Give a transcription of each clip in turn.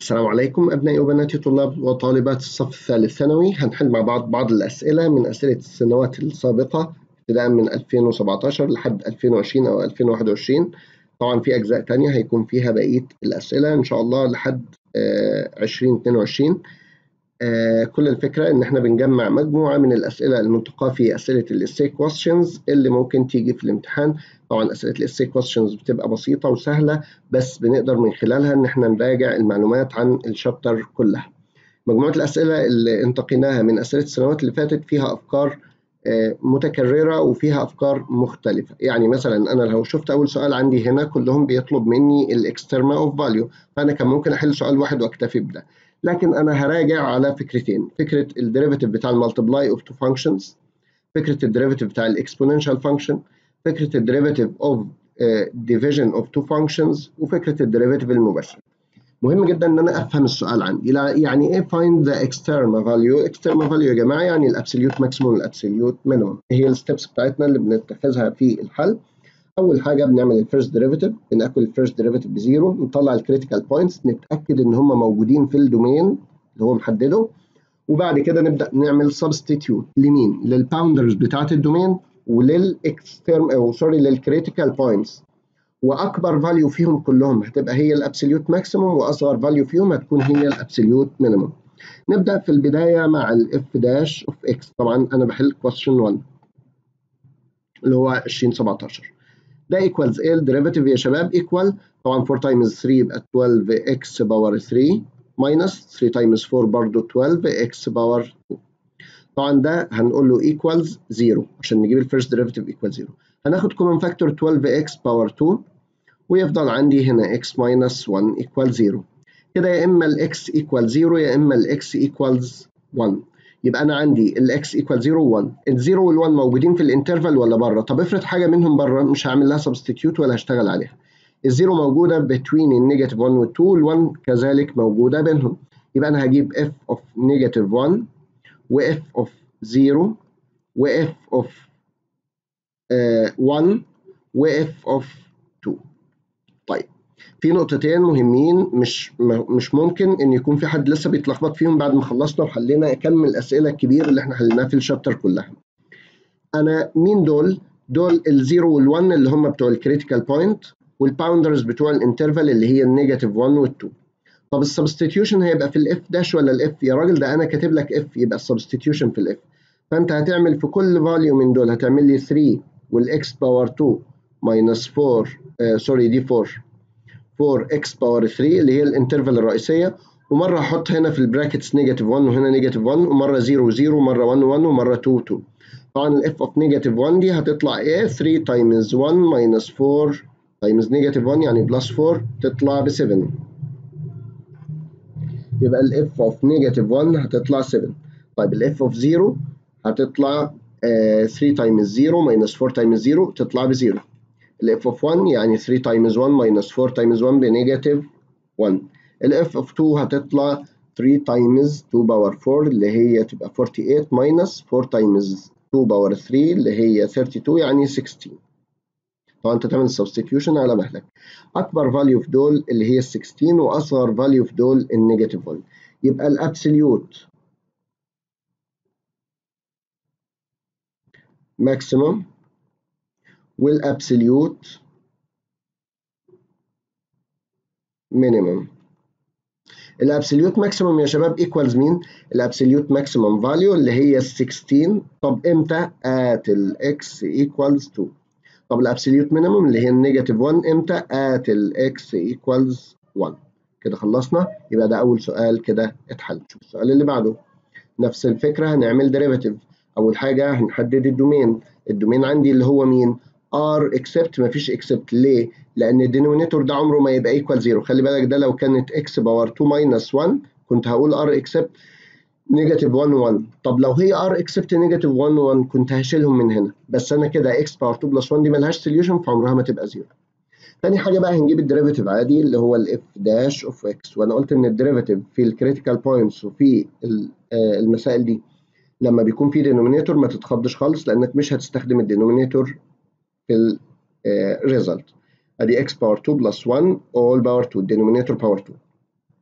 السلام عليكم أبنائي وبناتي طلاب وطالبات الصف الثالث ثانوي هنحل مع بعض بعض الأسئلة من أسئلة السنوات السابقة ابتداء من 2017 لحد 2020 أو 2021 طبعا في أجزاء تانية هيكون فيها بقية الأسئلة إن شاء الله لحد 2022 كل الفكرة إن إحنا بنجمع مجموعة من الأسئلة المنتقاة في أسئلة الإساي كويستشنز اللي ممكن تيجي في الامتحان طبعا أسئلة الإساي كويستشنز بتبقى بسيطة وسهلة بس بنقدر من خلالها إن إحنا نراجع المعلومات عن الشابتر كلها. مجموعة الأسئلة اللي انتقيناها من أسئلة السنوات اللي فاتت فيها أفكار متكررة وفيها أفكار مختلفة يعني مثلا أنا لو شفت أول سؤال عندي هنا كلهم بيطلب مني الإكسترما أوف فاليو فأنا كان ممكن أحل سؤال واحد وأكتفي بده لكن أنا هراجع على فكرتين فكرة الديريفيتيف بتاع المالتبلاي أوف تو فانكشنز فكرة الديريفيتيف بتاع الإكسبوننشال فانكشن فكرة الديريفيتيف أوف division of two functions وفكرة الديريفيتيف المباشر مهم جدا ان انا افهم السؤال عندي يعني ايه find the external value external value يا جماعه يعني الابسوليوت ماكسيموم والابسوليوت مينيموم هي الستبس بتاعتنا اللي بنتخذها في الحل اول حاجه بنعمل الفيرست ديريفيتيف بناكل الفيرست ديريفيتيف بزيرو نطلع الكريتيكال بوينتس نتاكد ان هم موجودين في الدومين اللي هو محدده وبعد كده نبدا نعمل سبستيتيوت لمين للباوندرز بتاعه الدومين وللاكسترم او سوري للكريتيكال بوينتس واكبر فاليو فيهم كلهم هتبقى هي الابسوليوت ماكسيموم واصغر فاليو فيهم هتكون هي الابسوليوت مينيموم نبدا في البدايه مع الاف داش اوف اكس طبعا انا بحل كويستشن 1 اللي هو 2017 ده ايكوالز ايه الديريفيتيف يا شباب ايكوال طبعا 4 تايمز 3 يبقى 12 اكس باور 3 ماينس 3 تايمز 4 برضه 12 اكس باور 2 طبعا ده هنقول له ايكوالز 0 عشان نجيب الفيرست ديريفيتيف ايكوال 0 هناخد كومن فاكتور 12 اكس باور 2 ويفضل عندي هنا x minus 1 equal 0 كده يا إما ال x equal 0 يا إما ال x equals 1 يبقى أنا عندي ال x equal 0 و 1 ال 0 وال 1 موجودين في الانترفال ولا بره طب افرض حاجة منهم بره مش هعمل لها substitute ولا هشتغل عليها الزيرو موجودة between النيجاتيف 1 وال 2 وال 1 كذلك موجودة بينهم يبقى أنا هجيب f of negative 1 و f of 0 و f of uh, 1 و f of 2 طيب في نقطتين مهمين مش مش ممكن ان يكون في حد لسه بيتلخبط فيهم بعد ما خلصنا وحلينا كم الاسئله الكبير اللي احنا حليناها في الشابتر كلها انا مين دول دول الزيرو والوان اللي هم بتوع الكريتيكال بوينت والباوندرز بتوع الانترفال اللي هي النيجاتيف 1 وال2 طب السبستيتيوشن هيبقى في الاف داش ولا الاف يا راجل ده انا كاتب لك اف يبقى السبستيتيوشن في الاف فانت هتعمل في كل فاليو من دول هتعمل لي 3 والاكس باور 2 ماينس 4 سوري دي 4 4 x باور 3 اللي هي الانترفال الرئيسيه ومره احط هنا في البراكتس نيجاتيف 1 وهنا نيجاتيف 1 ومره 0 0 ومره 1 1 ومره 2 2 طبعا الاف اوف نيجاتيف 1 دي هتطلع ايه 3 تايمز 1 ماينس 4 تايمز نيجاتيف 1 يعني بلس 4 تطلع ب 7 يبقى الاف اوف نيجاتيف 1 هتطلع 7 طيب الاف اوف 0 هتطلع 3 تايمز 0 ماينس 4 تايمز 0 تطلع ب 0 الاف اوف 1 يعني 3 تايمز 1 ماينس 4 تايمز 1 بنيجاتيف 1 الاف اوف 2 هتطلع 3 تايمز 2 باور 4 اللي هي تبقى 48 ماينس 4 تايمز 2 باور 3 اللي هي 32 يعني 16 طبعا انت تعمل سبستيتيوشن على مهلك اكبر فاليو في دول اللي هي ال 16 واصغر فاليو في دول النيجاتيف 1 يبقى الابسوليوت ماكسيمم والابسوليوت مينيمم الابسوليوت ماكسيمم يا شباب ايكوالز مين الابسوليوت ماكسيمم فاليو اللي هي 16 طب امتى ات الاكس ايكوالز 2 طب الابسوليوت مينيمم اللي هي النيجاتيف 1 امتى ات الاكس ايكوالز 1 كده خلصنا يبقى ده اول سؤال كده اتحل شوف السؤال اللي بعده نفس الفكره هنعمل ديريفاتيف اول حاجه هنحدد الدومين الدومين عندي اللي هو مين ار اكسبت مفيش اكسبت ليه؟ لان الدينومينيتور ده عمره ما يبقى ايكوال زيرو خلي بالك ده لو كانت اكس باور 2 ماينس 1 كنت هقول ار اكسبت نيجاتيف 1 1 طب لو هي ار اكسبت نيجاتيف 1 1 كنت هشيلهم من هنا بس انا كده اكس باور 2 بلس 1 دي ملهاش سوليوشن فعمرها ما تبقى زيرو تاني حاجه بقى هنجيب الديريفيتيف عادي اللي هو الاف داش اوف اكس وانا قلت ان الديريفيتيف في الكريتيكال بوينتس وفي المسائل دي لما بيكون في دينومينيتور ما تتخضش خالص لانك مش هتستخدم الدينومينيتور في الريزلت ادي x باور 2 بلس 1 all باور 2 denominator باور 2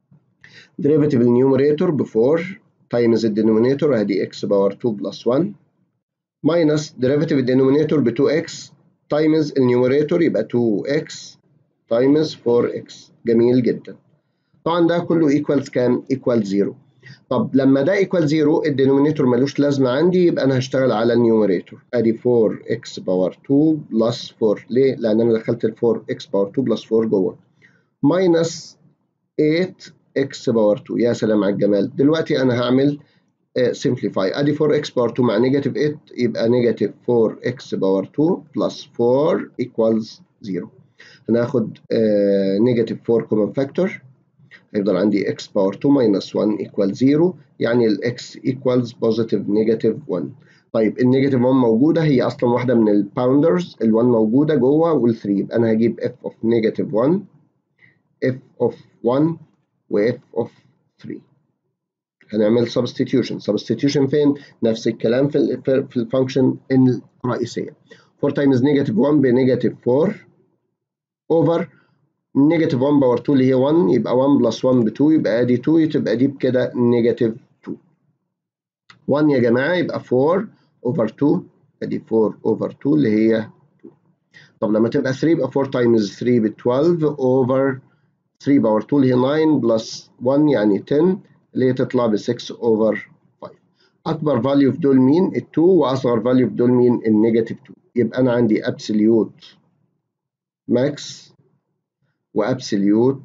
derivative النيوميريتور ب 4 times الدينومينيتور ادي x باور 2 بلس 1 minus derivative الدينومينيتور ب 2x times النيوميريتور يبقى 2x times 4x جميل جدا طبعا ده كله equals كام؟ equal 0 طب لما ده equal 0 الدينومينيتور ملوش لازمه عندي يبقى انا هشتغل على النيوميريتور ادي 4x باور 2 بلس 4 ليه؟ لان انا دخلت ال 4x باور 2 بلس 4 جوه minus 8x باور 2 يا سلام على الجمال دلوقتي انا هعمل simplify ادي 4x باور 2 مع نيجاتيف 8 يبقى نيجاتيف 4x باور 2 بلس 4 equals 0 هناخد نيجاتيف 4 كومن فاكتور هيفضل عندي x باور 2 minus 1 equals 0 يعني ال x equals positive negative 1 طيب النيجاتيف 1 موجودة هي أصلا واحدة من الباوندرز ال 1 موجودة جوه وال 3 يبقى أنا هجيب f of negative 1 f of 1 و f of 3 هنعمل substitution substitution فين؟ نفس الكلام في ال في الفانكشن الرئيسية 4 times negative 1 بنيجاتيف 4 over نيجاتيف 1 باور 2 اللي هي 1 يبقى 1 بلس 1 ب 2 يبقى ادي 2 تبقى دي بكده نيجاتيف 2 1 يا جماعه يبقى 4 اوفر 2 ادي 4 اوفر 2 اللي هي 2 طب لما تبقى 3 يبقى 4 تايمز 3 ب 12 اوفر 3 باور 2 اللي هي 9 بلس 1 يعني 10 اللي هي تطلع ب 6 اوفر 5 اكبر فاليو في دول مين؟ ال 2 واصغر فاليو في دول مين؟ النيجاتيف 2 يبقى انا عندي ابسوليوت ماكس وابسوليوت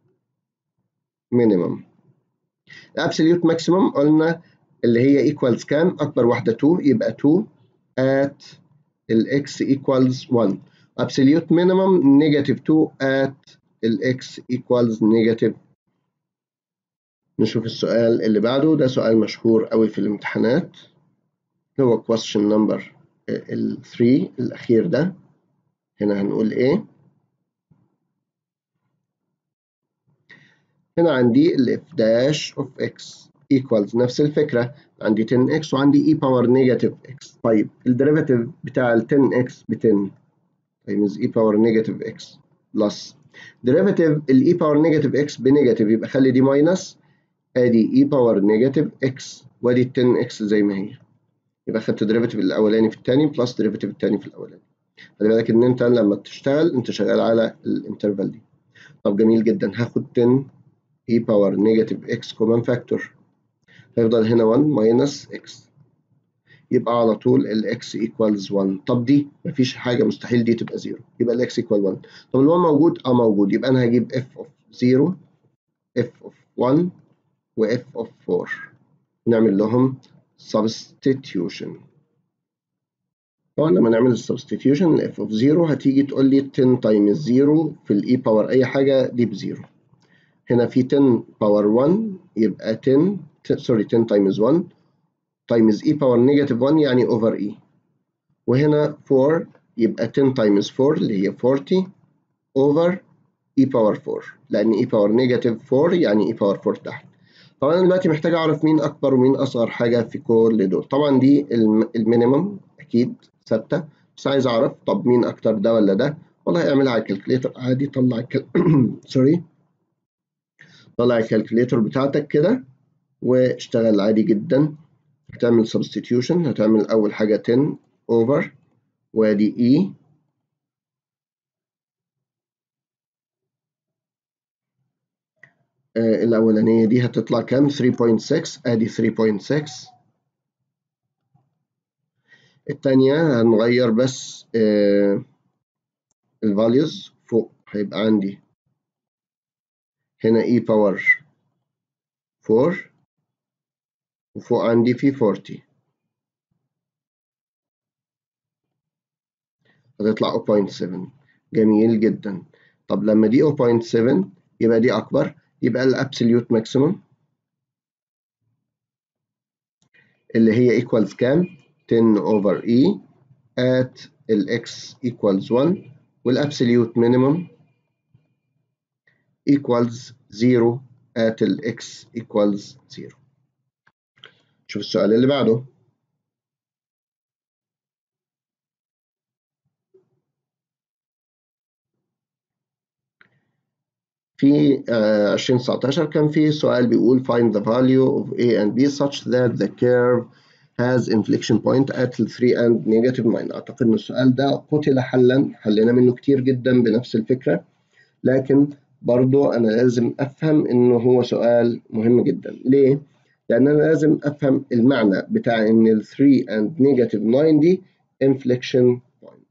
مينيمم الابسوليوت ماكسيمم قلنا اللي هي ايكوالز كام اكبر واحده 2 يبقى 2 at الاكس ايكوالز 1 absolute minimum نيجاتيف 2 at الاكس ايكوالز نيجاتيف نشوف السؤال اللي بعده ده سؤال مشهور قوي في الامتحانات هو question number 3 الاخير ده هنا هنقول ايه هنا عندي ال f dash of x equals نفس الفكرة عندي 10x وعندي e power negative x طيب الديريفاتيف بتاع ال 10x ب 10 times e power negative x plus ديريفاتيف ال e power negative x بنيجاتيف يبقى خلي دي ماينس ادي e power negative x وادي ال 10x زي ما هي يبقى خدت ديريفاتيف الاولاني في الثاني بلس ديريفاتيف الثاني في الاولاني خلي بالك ان انت لما تشتغل انت شغال على الانترفال دي طب جميل جدا هاخد 10 e power negative x common factor هيفضل هنا 1 minus x يبقى على طول ال x equals 1 طب دي مفيش حاجة مستحيل دي تبقى 0 يبقى ال x equal 1 طب ال 1 موجود؟ اه موجود يبقى أنا هجيب f of 0 f of 1 و f of 4 نعمل لهم substitution طبعا لما نعمل substitution ال f of 0 هتيجي تقول لي 10 times 0 في ال e power أي حاجة دي ب 0 هنا في 10 باور 1 يبقى 10 سوري 10 تايمز 1 تايمز e باور نيجاتيف 1 يعني اوفر e وهنا 4 يبقى 10 تايمز 4 اللي هي 40 اوفر e باور 4 لان e باور نيجاتيف 4 يعني e باور 4 تحت طبعا انا دلوقتي محتاج اعرف مين اكبر ومين اصغر حاجه في كل دول طبعا دي المينيمم اكيد ثابته بس عايز اعرف طب مين اكتر ده ولا ده والله اعملها على الكالكليتر عادي طلع الكل... سوري طلع الكالكوليتر بتاعتك كده واشتغل عادي جدا هتعمل substitution هتعمل أول حاجة 10 over وادي E آه الأولانية دي هتطلع كام 3.6 ادي 3.6 التانية هنغير بس آه الفاليوز فوق هيبقى عندي هنا e باور 4 وفوق عندي في 40 هتطلع 0.7 جميل جدا طب لما دي 0.7 يبقى دي أكبر يبقى الابسوليوت ماكسيموم اللي هي equals كام 10 over e at ال x equals 1 والابسوليوت minimum equals 0 at ال x equals 0 شوف السؤال اللي بعده في uh, 2019 كان في سؤال بيقول find the value of A and B such that the curve has inflection point at 3 and negative 9 أعتقد إن السؤال ده قتل حلا حلينا منه كتير جدا بنفس الفكرة لكن برضو أنا لازم أفهم إنه هو سؤال مهم جدا ليه؟ لأن أنا لازم أفهم المعنى بتاع إن ال 3 and negative 9 دي inflection point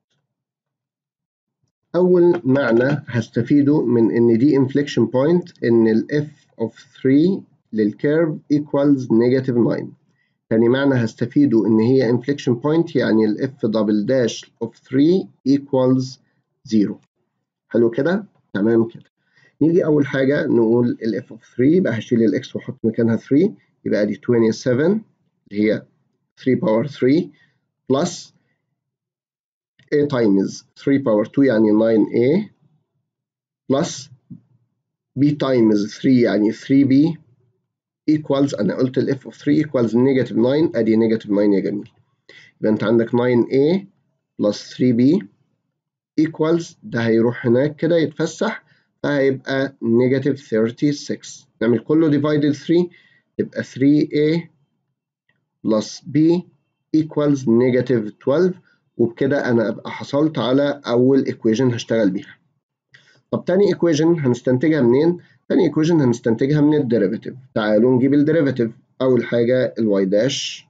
أول معنى هستفيده من إن دي inflection point إن ال f of 3 للكيرف equals negative 9 تاني معنى هستفيده إن هي inflection point يعني ال f double dash of 3 equals 0 حلو كده؟ تمام كده نيجي أول حاجة نقول ال f of 3 يبقى هشيل ال x وأحط مكانها 3 يبقى دي 27 اللي هي 3 power 3 plus a times 3 power 2 يعني 9a plus b times 3 يعني 3b equals أنا قلت ال f of 3 equals negative 9 أدي negative 9 يا جميل يبقى أنت عندك 9a plus 3b equals ده هيروح هناك كده يتفسح فهيبقى negative 36 نعمل كله divided 3 تبقى 3a plus b equals negative 12 وبكده أنا أبقى حصلت على أول equation هشتغل بيها. طب تاني equation هنستنتجها منين؟ تاني equation هنستنتجها من الديريفيتيف. تعالوا نجيب الديريفيتيف. أول حاجة ال y dash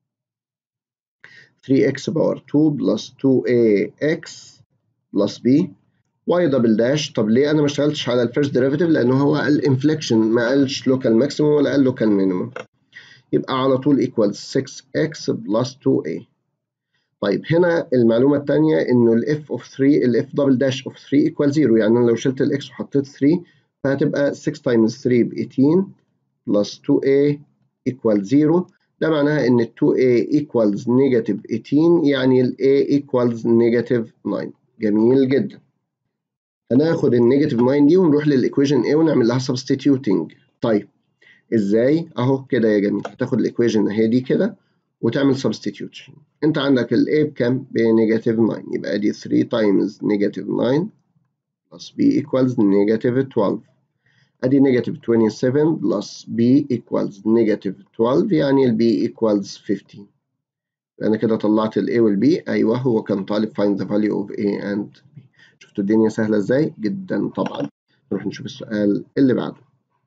3x باور 2 plus 2ax plus b y double dash طب ليه أنا ما اشتغلتش على الفيرست ديريفيتيف؟ لأنه هو قال inflection ما قالش local maximum ولا قال local minimum. يبقى على طول equals 6x plus 2a. طيب هنا المعلومة الثانية إنه ال f of 3 ال f double dash of 3 equal 0 يعني أنا لو شلت ال x وحطيت 3 فهتبقى 6 times 3 ب 18 plus 2a equal 0 ده معناها إن ال 2a equals negative 18 يعني ال a equals negative 9 جميل جدا هناخد ال negative 9 دي ونروح للإيكويشن a ونعمل لها substituting طيب إزاي؟ أهو كده يا جميل هتاخد الإيكويشن أهي دي كده وتعمل substitution انت عندك ال a بكام؟ بنيجاتيف 9 يبقى دي 3 times نيجاتيف 9 plus b equals نيجاتيف 12 ادي نيجاتيف 27 plus b equals نيجاتيف 12 يعني ال b equals 15 انا كده طلعت ال a وال b ايوه هو كان طالب find the value of a and b شفتوا الدنيا سهله ازاي؟ جدا طبعا نروح نشوف السؤال اللي بعده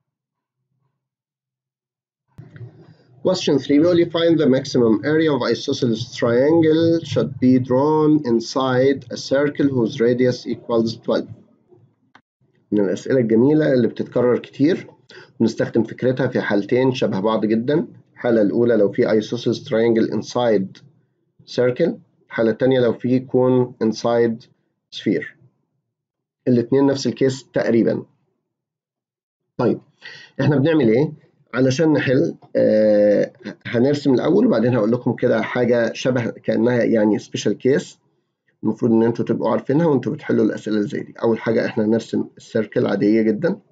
Question 3 بيقول لي find the maximum area of isosceles triangle should be drawn inside a circle whose radius equals 12 من الأسئلة الجميلة اللي بتتكرر كتير ونستخدم فكرتها في حالتين شبه بعض جدا الحالة الأولى لو في isosceles triangle inside circle الحالة الثانية لو في كون inside sphere الاتنين نفس الكيس تقريبا طيب احنا بنعمل ايه؟ علشان نحل آه هنرسم الاول وبعدين هقول لكم كده حاجه شبه كانها يعني سبيشال كيس المفروض ان انتوا تبقوا عارفينها وانتوا بتحلوا الاسئله اللي زي دي اول حاجه احنا هنرسم السيركل عاديه جدا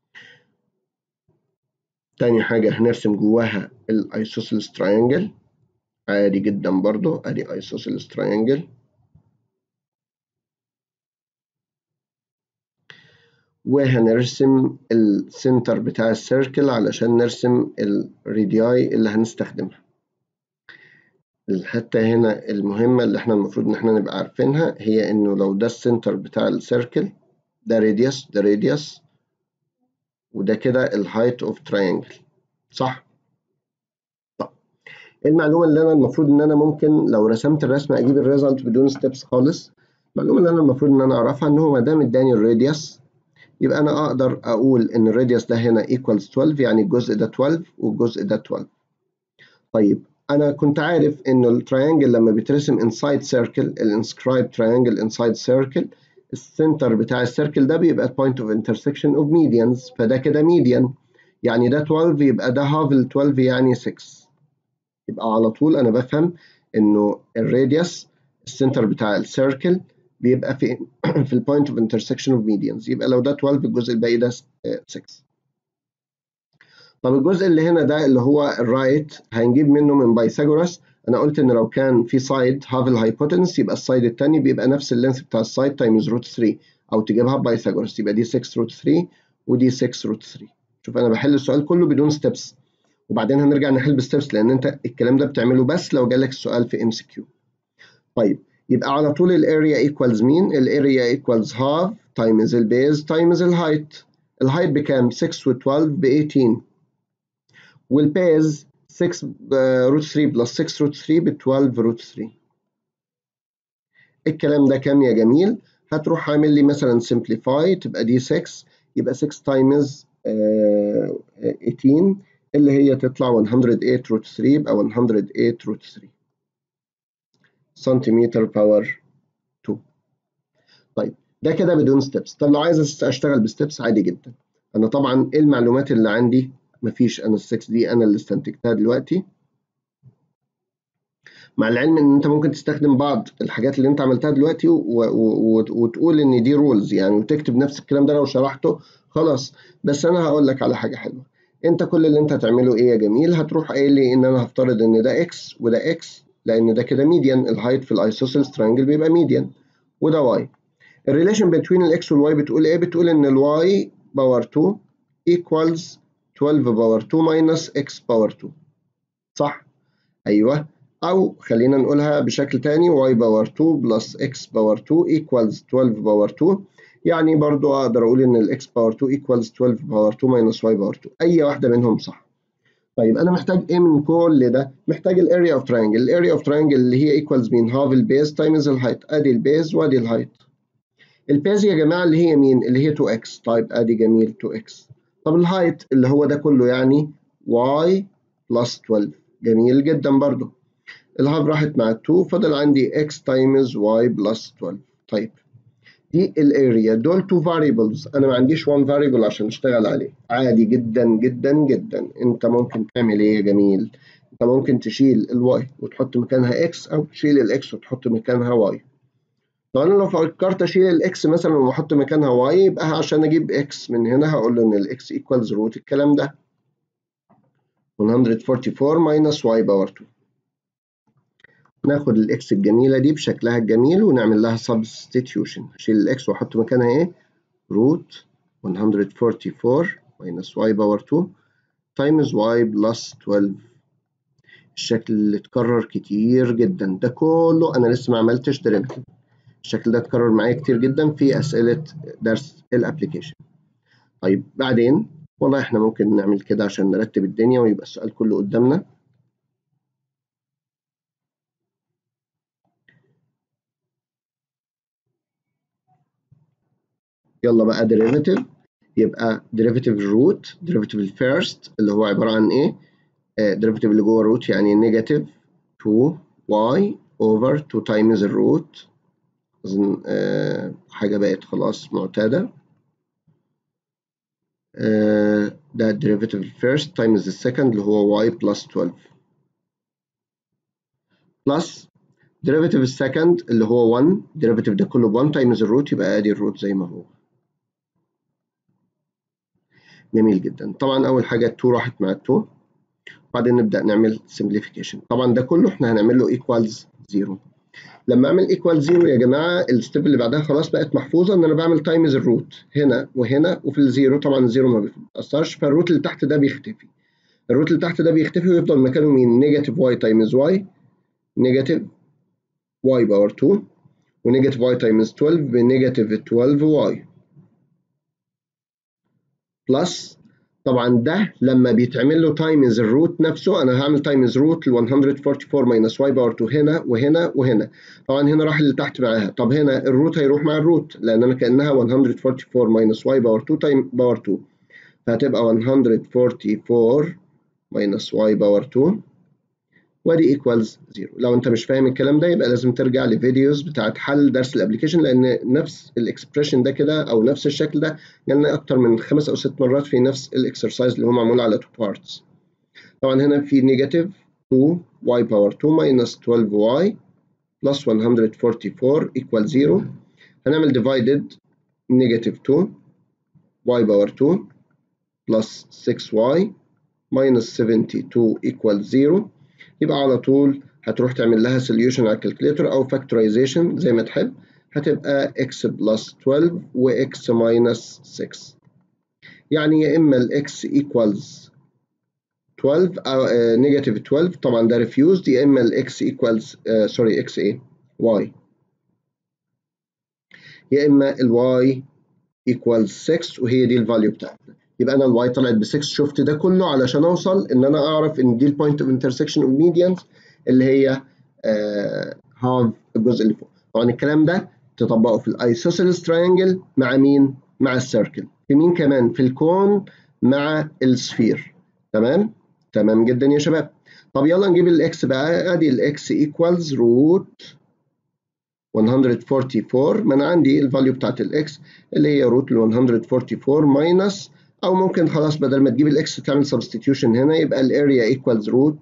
تاني حاجه هنرسم جواها الايسوسيلس تراينجل عادي جدا برضو ادي ايسوسيلس تراينجل وهنرسم السنتر بتاع السيركل علشان نرسم الريدياي اللي هنستخدمها الحتة هنا المهمة اللي احنا المفروض ان احنا نبقى عارفينها هي انه لو ده السنتر بتاع السيركل ده راديوس ده راديوس وده كده الهايت اوف تراينجل صح؟ طب المعلومة اللي انا المفروض ان انا ممكن لو رسمت الرسمة اجيب الريزلت بدون ستيبس خالص المعلومة اللي انا المفروض ان انا اعرفها ان هو ما دام اداني الراديوس يبقى أنا أقدر أقول إن الراديوس ده هنا equals 12 يعني الجزء ده 12 والجزء ده 12 طيب أنا كنت عارف إن التريانجل لما بيترسم inside circle الانسكرايب triangle inside circle السنتر بتاع السيركل ده بيبقى point of intersection of medians فده كده median يعني ده 12 يبقى ده half ال 12 يعني 6 يبقى على طول أنا بفهم إنه الراديوس السنتر بتاع السيركل بيبقى في في البوينت اوف انترسكشن اوف ميديانز يبقى لو ده 12 الجزء الباقي ده 6 طب الجزء اللي هنا ده اللي هو الرايت هنجيب منه من بايثاغورس انا قلت ان لو كان في سايد هاف الهايبوتنس يبقى السايد الثاني بيبقى نفس اللينث بتاع السايد تايمز روت 3 او تجيبها بايثاغورس يبقى دي 6 روت 3 ودي 6 روت 3 شوف انا بحل السؤال كله بدون ستيبس وبعدين هنرجع نحل بستيبس لان انت الكلام ده بتعمله بس لو جالك السؤال في ام سي كيو طيب يبقى على طول الاريا ايكوالز مين الاريا ايكوالز هاف تايمز البيز تايمز الهايت الهايت بكام 6 و12 ب 18 والبيز 6 روت 3 بلس 6 روت 3 ب 12 روت 3 الكلام ده كام يا جميل هتروح عامل لي مثلا simplify تبقى دي 6 يبقى 6 تايمز 18 اللي هي تطلع 108 روت 3 يبقى 108 روت 3 سنتيمتر باور 2 طيب ده كده بدون ستيبس طب لو عايز اشتغل بستيبس عادي جدا انا طبعا ايه المعلومات اللي عندي مفيش انا ال 6 دي انا اللي استنتجتها دلوقتي مع العلم ان انت ممكن تستخدم بعض الحاجات اللي انت عملتها دلوقتي وتقول ان دي رولز يعني وتكتب نفس الكلام ده لو شرحته خلاص بس انا هقول لك على حاجه حلوه انت كل اللي انت هتعمله ايه يا جميل هتروح قايل لي ان انا هفترض ان ده اكس وده اكس لان ده كده ميديان الهايت في الايسوسيلز ترينجل بيبقى ميديان وده واي الريليشن بين الاكس والواي بتقول ايه بتقول ان الواي باور 2 equals 12 باور 2 minus x باور 2 صح ايوه او خلينا نقولها بشكل تاني y باور 2 plus x باور 2 equals 12 باور 2 يعني برضو اقدر اقول ان الاكس باور 2 equals 12 باور 2 minus y باور 2 اي واحده منهم صح طيب انا محتاج ايه من كل ده محتاج الاريا اوف تراينجل الاريا اوف تراينجل اللي هي ايكوالز مين هاف البيز تايمز الهايت ادي البيز وادي الهايت البيز يا جماعه اللي هي مين اللي هي 2x طيب ادي جميل 2x طب الهايت اللي هو ده كله يعني y بلس 12 جميل جدا برضو الهاف راحت مع 2 فضل عندي x تايمز y بلس 12 طيب دي الاريا دول 2 variables انا ما عنديش 1 variable عشان اشتغل عليه عادي جدا جدا جدا انت ممكن تعمل ايه يا جميل انت ممكن تشيل الواي وتحط مكانها x او تشيل الاكس وتحط مكانها y طب انا لو فكرت اشيل الاكس مثلا واحط مكانها واي يبقى عشان اجيب اكس من هنا هقول له ان الاكس ايكوالز روت الكلام ده 144 ماينس واي باور 2 ناخد الاكس الجميله دي بشكلها الجميل ونعمل لها سبستيتيوشن اشيل الاكس واحط مكانها ايه روت 144 ماينس واي باور 2 تايمز واي بلس 12 الشكل اللي اتكرر كتير جدا ده كله انا لسه ما عملتش ديريفيتيف الشكل ده اتكرر معايا كتير جدا في اسئله درس الابلكيشن طيب بعدين والله احنا ممكن نعمل كده عشان نرتب الدنيا ويبقى السؤال كله قدامنا يلا بقى derivative يبقى derivative root derivative الفيرست اللي هو عبارة عن ايه آه derivative اللي جوه الروت يعني negative 2y over 2 times الروت أظن آه حاجة بقت خلاص معتادة آه ده derivative الفيرست times السكند اللي هو y plus 12 plus derivative السكند اللي هو 1 derivative ده كله ب 1 times الروت يبقى ادي الروت زي ما هو جميل جدا طبعا اول حاجه 2 راحت مع 2 وبعدين نبدا نعمل simplification طبعا ده كله احنا هنعمل له equals 0 لما اعمل equals 0 يا جماعه الستيب اللي بعدها خلاص بقت محفوظه ان انا بعمل تايمز الروت هنا وهنا وفي الزيرو طبعا الزيرو ما بيتاثرش فالروت اللي تحت ده بيختفي الروت اللي تحت ده بيختفي ويفضل مكانه مين نيجاتيف واي تايمز واي نيجاتيف واي باور 2 ونيجاتيف واي تايمز 12 بنيجاتيف 12 واي بلس طبعا ده لما بيتعمل له تايمز الروت نفسه انا هعمل تايمز روت ل 144 ماينس واي باور 2 هنا وهنا وهنا طبعا هنا راح اللي تحت معاها طب هنا الروت هيروح مع الروت لان انا كانها 144 ماينس واي باور 2 تايم باور 2 فهتبقى 144 ماينس واي باور 2 وادي ايكوالز 0 لو انت مش فاهم الكلام ده يبقى لازم ترجع لفيديوز بتاعت حل درس الابلكيشن لان نفس الاكسبريشن ده كده او نفس الشكل ده جالنا اكتر من خمس او ست مرات في نفس الاكسرسايز اللي هو معمول على تو بارتس طبعا هنا في نيجاتيف 2 y باور 2 minus 12y plus 144 equal 0 هنعمل divided نيجاتيف 2 y باور 2 plus 6y minus 72 equal 0 يبقى على طول هتروح تعمل لها solution على الكالكوليتر او factorization زي ما تحب هتبقى x plus 12 و x minus 6 يعني يا اما الاكس equals 12 او نيجاتيف 12 طبعا ده refused يا اما الاكس equals سوري اكس ايه y يا اما الواي equals 6 وهي دي الفاليو بتاعتنا يبقى انا الواي طلعت ب 6 شفت ده كله علشان اوصل ان انا اعرف ان دي البوينت اوف انترسكشن اوف ميديانز اللي هي هاف الجزء اللي فوق طبعا الكلام ده تطبقه في الايسوسيلس تراينجل مع مين مع السيركل في مين كمان في الكون مع السفير تمام تمام جدا يا شباب طب يلا نجيب الاكس بقى ادي الاكس ايكوالز روت 144 ما انا عندي الفاليو بتاعت الاكس اللي هي روت ال 144 ماينس او ممكن خلاص بدل ما تجيب الاكس تعمل سبستيتيوشن هنا يبقى الاريا ايكوالز روت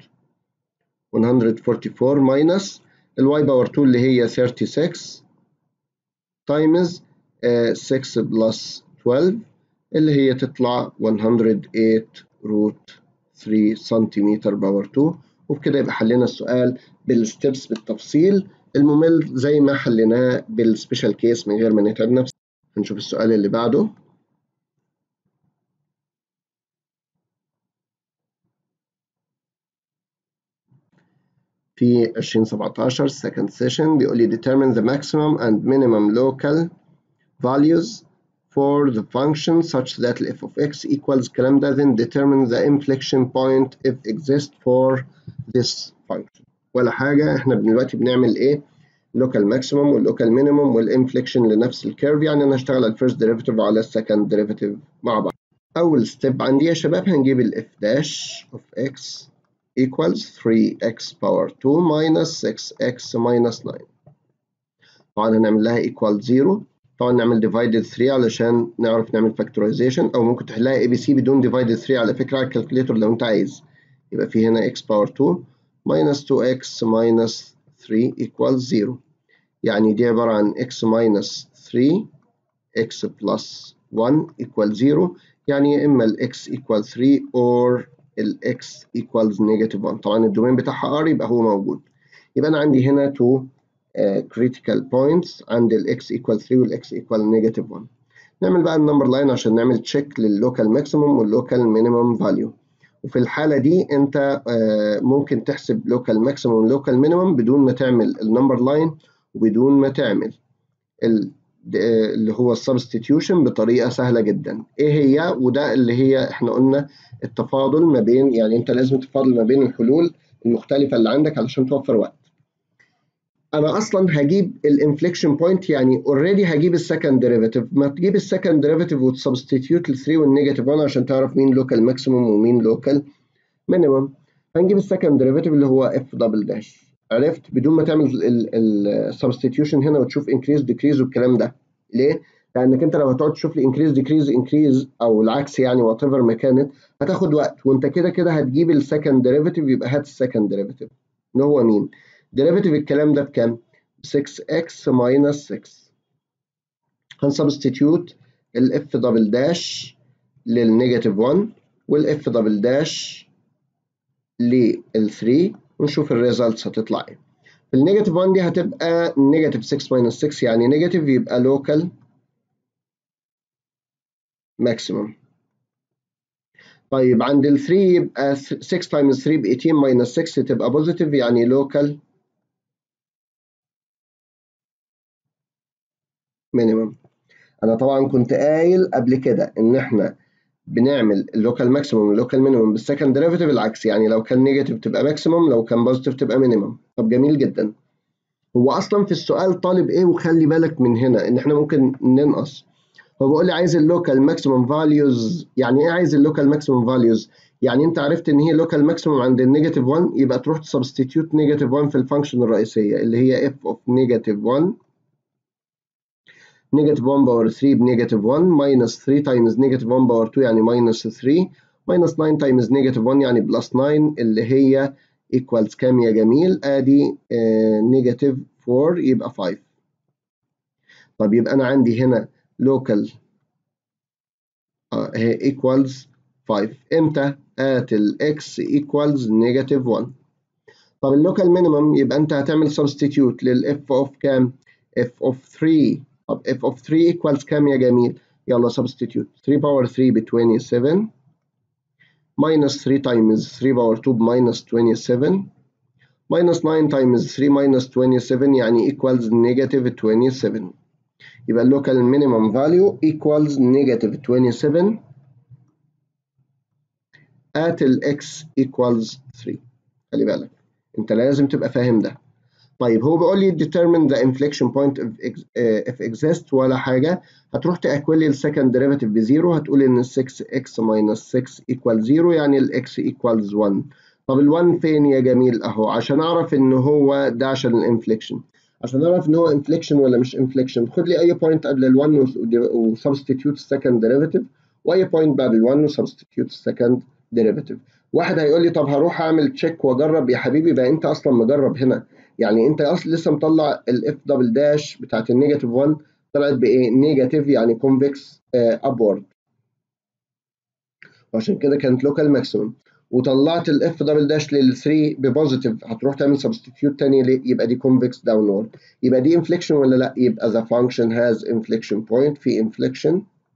144 ماينس الواي باور 2 اللي هي 36 تايمز 6 بلس 12 اللي هي تطلع 108 روت 3 سنتيمتر باور 2 وبكده يبقى حلينا السؤال بالستبس بالتفصيل الممل زي ما حليناه بالسبيشال كيس من غير ما نتعب نفسنا هنشوف السؤال اللي بعده في 2017 second session بيقول لي determine the maximum and minimum local values for the function such that f of x equals الكلام ده then determine the inflection point if exists for this function ولا حاجة احنا دلوقتي بنعمل ايه local maximum والlocal minimum والinflection لنفس الكيرف يعني انا هشتغل على الفيرست derivative وعلى السكند derivative مع بعض أول ستيب عندي يا شباب هنجيب ال f dash of x equals 3x power 2 minus 6x minus 9 طبعا هنعمل لها equal 0 طبعا نعمل divided 3 علشان نعرف نعمل factorization او ممكن تحلها ABC بدون divided 3 على فكرة على الكالكوليتر لو انت عايز يبقى في هنا x power 2 minus 2x minus 3 equals 0 يعني دي عبارة عن x minus 3 x plus 1 equals 0 يعني يا إما ال x equals 3 or ال x equals negative 1 طبعا الدومين بتاعها r يبقى هو موجود يبقى أنا عندي هنا two uh, critical points عند ال x equal 3 وال x equal negative 1 نعمل بقى النمبر لاين عشان نعمل تشيك لللوكال ماكسيموم واللوكال مينيمم فاليو وفي الحالة دي أنت uh, ممكن تحسب لوكال ماكسيموم لوكال مينيمم بدون ما تعمل النمبر لاين وبدون ما تعمل ال اللي هو السبستيتيوشن بطريقه سهله جدا ايه هي وده اللي هي احنا قلنا التفاضل ما بين يعني انت لازم تفاضل ما بين الحلول المختلفه اللي عندك علشان توفر وقت انا اصلا هجيب الانفليكشن بوينت يعني اوريدي هجيب السكند ديريفيتيف ما تجيب السكند ديريفيتيف وتسبستيتيوت ال 3 والنيجاتيف 1 عشان تعرف مين لوكال ماكسيموم ومين لوكال مينيمم هنجيب السكند ديريفيتيف اللي هو اف دبل داش عرفت بدون ما تعمل السبستيتيوشن هنا وتشوف انكريز ديكريز والكلام ده ليه؟ لانك انت لو هتقعد تشوف لي انكريز ديكريز انكريز او العكس يعني وات ايفر ما كانت هتاخد وقت وانت كده كده هتجيب السكند ديريفيتيف يبقى هات السكند ديريفيتيف اللي هو مين؟ ديريفيتيف الكلام ده بكام؟ 6x minus 6 هنسبستيتيوت الاف دبل داش للنيجاتيف 1 والاف دبل داش لل 3 ونشوف الريزلتس هتطلع ايه في النيجاتيف 1 دي هتبقى نيجاتيف 6 ماينس 6 يعني نيجاتيف يبقى لوكال ماكسيمم طيب عند ال 3 يبقى 6 تايمز 3 ب 18 ماينس 6 تبقى بوزيتيف يعني لوكال مينيمم انا طبعا كنت قايل قبل كده ان احنا بنعمل اللوكال ماكسيموم واللوكال مينيمم بالسكند ديريفيتيف العكس يعني لو كان نيجاتيف تبقى ماكسيموم لو كان بوزيتيف تبقى مينيمم طب جميل جدا هو اصلا في السؤال طالب ايه وخلي بالك من هنا ان احنا ممكن ننقص هو بيقول لي عايز اللوكال ماكسيموم فاليوز يعني ايه عايز اللوكال ماكسيموم فاليوز يعني انت عرفت ان هي لوكال ماكسيموم عند النيجاتيف 1 يبقى تروح تسبستيتيوت نيجاتيف 1 في الفانكشن الرئيسيه اللي هي اف اوف نيجاتيف 1 نيجاتيف 1 باور 3 بنيجاتيف 1 ماينس 3 تايمز نيجاتيف 1 باور 2 يعني ماينس 3 ماينس 9 تايمز نيجاتيف 1 يعني بلس 9 اللي هي ايكوالز كام يا جميل ادي نيجاتيف 4 يبقى 5 طب يبقى انا عندي هنا لوكال ايكوالز 5 امتى ات الاكس ايكوالز نيجاتيف 1 طب اللوكال مينيمم يبقى انت هتعمل سبستيتيوت للاف اوف كام اف اوف 3 طب f of 3 equals كام يا جميل؟ يلا substitute 3 باور 3 ب 27 minus 3 times 3 باور 2 ب minus 27 minus 9 times 3 minus 27 يعني equals negative 27 يبقى local minimum value equals negative 27 at ال x equals 3 خلي بالك انت لازم تبقى فاهم ده طيب هو بيقول لي determine the inflection point if, if exist ولا حاجة هتروح تأكل لي السكند derivative بزيرو هتقول إن 6x minus 6 equals 0 يعني ال x equals 1 طب ال 1 فين يا جميل أهو عشان أعرف إن هو ده عشان الانفليكشن عشان أعرف إن هو انفليكشن ولا مش انفليكشن خد لي أي بوينت قبل ال 1 وسبستيتيوت السكند derivative وأي بوينت بعد ال 1 وسبستيتيوت السكند derivative واحد هيقول لي طب هروح اعمل تشيك واجرب يا حبيبي يبقى انت اصلا مجرب هنا يعني انت اصلا لسه مطلع الاف دبل داش بتاعت النيجاتيف 1 طلعت بايه نيجاتيف يعني كونفكس ابورد وعشان كده كانت لوكال ماكسيمم وطلعت الاف دبل داش لل 3 ببوزيتيف هتروح تعمل سبستيتيوت تاني ليه يبقى دي كونفكس داونورد يبقى دي انفليكشن ولا لا يبقى the function has inflection point في inflection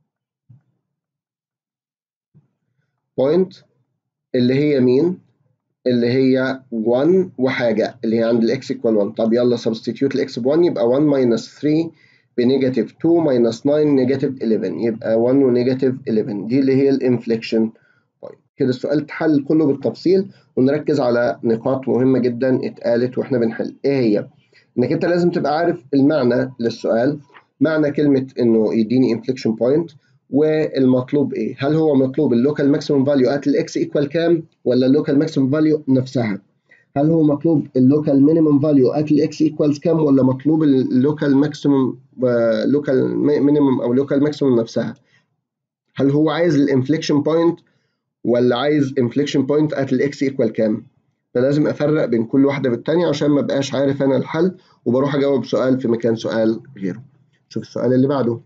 point اللي هي مين؟ اللي هي 1 وحاجة اللي هي عند الاكس ايكوال 1 طب يلا سبستيتيوت الاكس ب 1 يبقى 1 ماينس 3 بنيجاتيف 2 ماينس 9 نيجاتيف 11 يبقى 1 ونيجاتيف 11 دي اللي هي الانفليكشن بوينت كده السؤال اتحل كله بالتفصيل ونركز على نقاط مهمة جدا اتقالت واحنا بنحل ايه هي؟ انك انت لازم تبقى عارف المعنى للسؤال معنى كلمة انه يديني انفليكشن بوينت والمطلوب ايه؟ هل هو مطلوب اللوكال ماكسيمم فاليو ات الاكس ايكوال كام ولا اللوكال ماكسيمم فاليو نفسها؟ هل هو مطلوب اللوكال مينيمم فاليو ات الاكس ايكوالز كام ولا مطلوب اللوكال ماكسيمم لوكال مينيمم او لوكال ماكسيمم نفسها؟ هل هو عايز الانفليكشن بوينت ولا عايز انفليكشن بوينت ات الاكس ايكوال كام؟ فلازم افرق بين كل واحده بالتانيه عشان ما بقاش عارف انا الحل وبروح اجاوب سؤال في مكان سؤال غيره. شوف السؤال اللي بعده.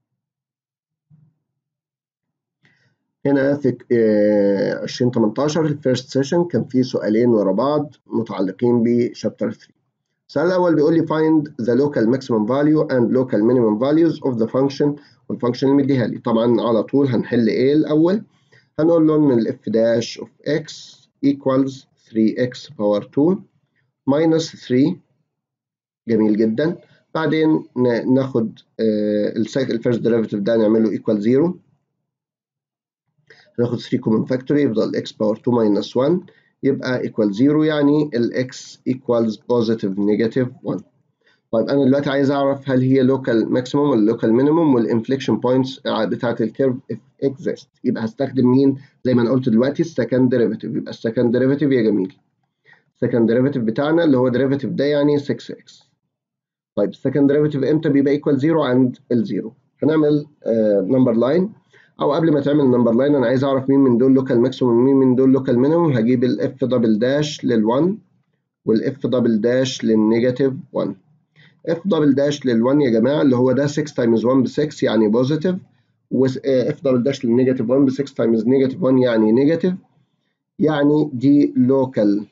هنا في 2018 الفيرست سيشن كان في سؤالين ورا بعض متعلقين بشابتر 3 السؤال الأول بيقول لي find the local maximum value and local minimum values of the function والفانكشن اللي مديها لي طبعا على طول هنحل ايه الأول هنقول له إن ال f dash of x equals 3x power 2 minus 3 جميل جدا بعدين ناخد الفيرست ديريفيتيف ده نعمله equal 0 هناخد 3 common factor يفضل x power 2 minus 1 يبقى equal 0 يعني ال x equals positive negative 1 طيب أنا دلوقتي عايز أعرف هل هي local maximum ولا local minimum والinflection points بتاعة الكيرف if exist يبقى هستخدم مين زي ما أنا قلت دلوقتي السكند derivative يبقى السكند derivative يا جميل السكند derivative بتاعنا اللي هو derivative ده يعني 6x طيب السكند derivative امتى بيبقى equal 0 عند الزيرو هنعمل نمبر uh, لاين او قبل ما تعمل نمبر لاين انا عايز اعرف مين من دول لوكال ماكسيموم ومين من دول لوكال مينيموم هجيب الاف دبل داش لل1 والاف دبل داش للنيجاتيف 1 اف دبل داش لل1 يا جماعه اللي هو ده 6 تايمز 1 ب 6 يعني بوزيتيف واف دبل داش للنيجاتيف 1 ب 6 تايمز نيجاتيف 1 يعني نيجاتيف يعني دي لوكال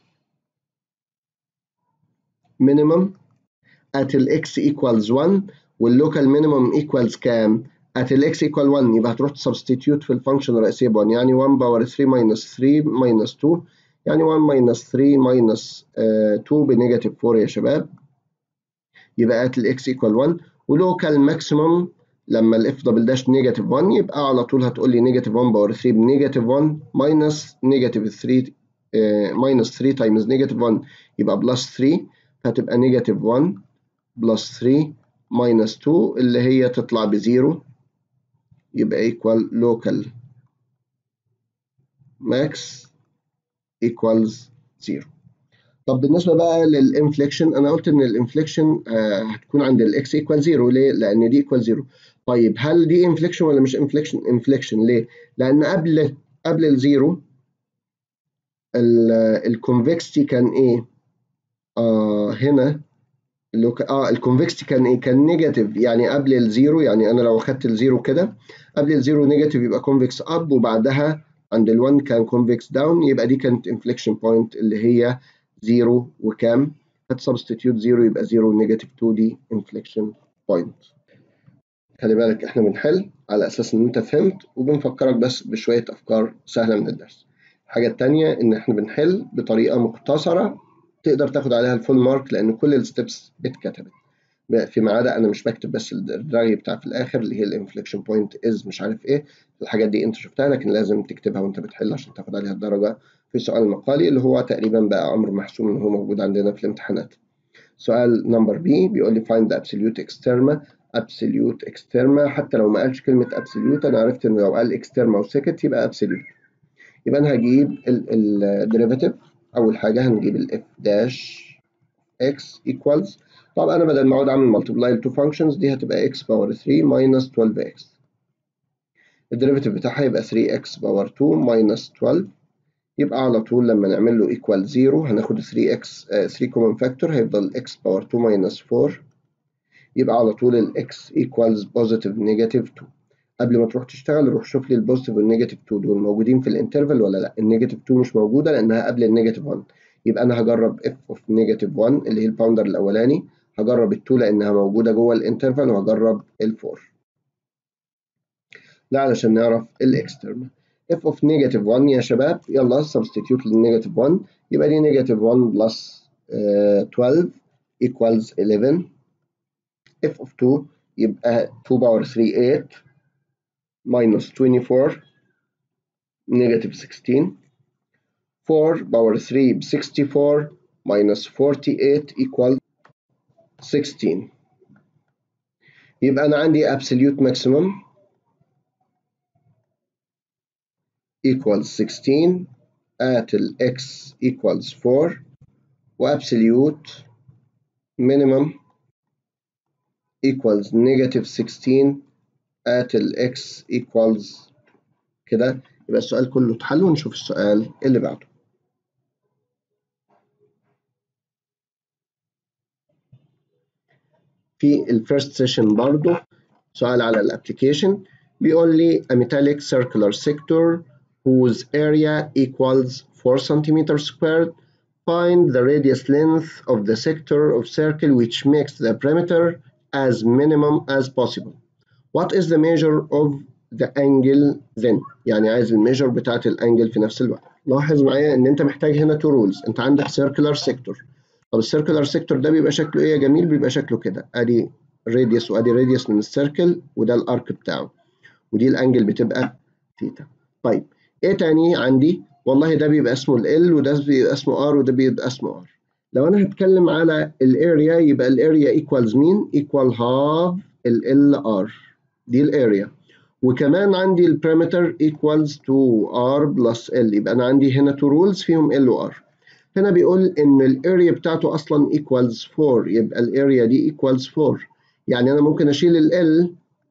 مينيمم at ال x equals 1 واللوكال مينيمم equals كام؟ at ال x equal 1 يبقى هتروح تسبستيتيوت في الفانكشن الرئيسية ب 1 يعني 1 باور 3 minus 3 minus 2 يعني 1 minus 3 minus uh, 2 بنيجاتيف 4 يا شباب يبقى at ال x equal 1 ولوكال ماكسيمم لما الاف دبل داش نيجاتيف 1 يبقى على طول هتقول لي نيجاتيف 1 باور 3 بنيجاتيف 1 minus نيجاتيف 3 minus 3 تايمز نيجاتيف 1 يبقى بلس 3 هتبقى نيجاتيف 1 بلس 3 minus 2 اللي هي تطلع بزيرو يبقى equal local max equals 0 طب بالنسبة بقى للانفليكشن أنا قلت إن الانفليكشن آه هتكون عند الإكس equal 0 ليه؟ لأن دي equal 0 طيب هل دي انفليكشن ولا مش انفليكشن؟ انفليكشن ليه؟ لأن قبل قبل الزيرو الكونفكستي كان إيه؟ آه هنا اه الكونفكستي كان ايه؟ كان نيجاتيف يعني قبل الزيرو يعني انا لو اخدت الزيرو كده قبل الزيرو نيجاتيف يبقى كونفكس اب وبعدها عند ال1 كان كونفكس داون يبقى دي كانت انفليكشن بوينت اللي هي زيرو وكام؟ هتسبستيتيوت زيرو يبقى زيرو نيجاتيف 2 دي انفليكشن بوينت. خلي بالك احنا بنحل على اساس ان انت فهمت وبنفكرك بس بشويه افكار سهله من الدرس الحاجه الثانيه ان احنا بنحل بطريقه مختصره تقدر تاخد عليها الفول مارك لان كل الستبس اتكتبت فيما عدا انا مش بكتب بس الدراجي بتاع في الاخر اللي هي الانفليكشن بوينت از مش عارف ايه الحاجات دي انت شفتها لكن لازم تكتبها وانت بتحل عشان تاخد عليها الدرجه في السؤال المقالي اللي هو تقريبا بقى امر محسوم ان هو موجود عندنا في الامتحانات سؤال نمبر بي بيقول لي find the absolute exterma absolute exterma حتى لو ما قالش كلمه absolute انا عرفت انه لو قال exterma وسكت يبقى absolute يبقى انا هجيب الديريفاتيف اول حاجه هنجيب الاف داش x equals طب انا بدل ما اقعد اعمل ملتبلاي لتو فانكشنز دي هتبقى x باور 3 ماينس 12x الديريفاتيف بتاعها يبقى 3x باور 2 ماينس 12 يبقى على طول لما نعمل له equal 0 هناخد 3x 3 كومن فاكتور هيفضل x باور 2 ماينس 4 يبقى على طول ال x equals positive negative 2 قبل ما تروح تشتغل روح شوف لي البوزيتيف والنيجاتيف 2 دول موجودين في الانترفال ولا لا النيجاتيف 2 مش موجوده لانها قبل النيجاتيف 1 يبقى انا هجرب f اوف نيجاتيف 1 اللي هي الباوندر الاولاني هجرب ال2 لانها موجوده جوه الانترفال وهجرب ال4 ده علشان نعرف الاكسترنال f اوف نيجاتيف 1 يا شباب يلا سبستيتيوت للنيجاتيف 1 يبقى دي نيجاتيف 1 بلس 12 equals 11 f اوف 2 يبقى 2 باور 3 8 minus 24 negative 16 4 power 3 ب 64 minus 48 equal 16 يبقى أنا عندي absolute maximum equals 16 at ال x equals 4 و absolute minimum equals negative 16 at ال x equals كده يبقى السؤال كله اتحل ونشوف السؤال اللي بعده في الفيرست سيشن برضه سؤال على الابلكيشن بيقول لي a metallic circular sector whose area equals 4 cm squared find the radius length of the sector of circle which makes the perimeter as minimum as possible What is the measure of the angle then؟ يعني عايز الميجر بتاعت الانجل في نفس الوقت. لاحظ معايا ان انت محتاج هنا تو رولز، انت عندك سيركلر سيكتور. طب السيركلر سيكتور ده بيبقى شكله ايه يا جميل؟ بيبقى شكله كده، ادي راديوس وادي راديوس من السيركل وده الارك بتاعه. ودي الانجل بتبقى ثيتا. طيب ايه تاني عندي؟ والله ده بيبقى اسمه ال وده بيبقى اسمه ار وده بيبقى اسمه ار. لو انا هتكلم على الاريا يبقى الاريا ايكوالز مين؟ ايكوال هاف ال ار. دي الاريا وكمان عندي البريمتر equals to r plus l يبقى انا عندي هنا تو رولز فيهم l و r هنا بيقول ان الاريا بتاعته اصلا equals 4 يبقى الاريا دي equals 4 يعني انا ممكن اشيل ال l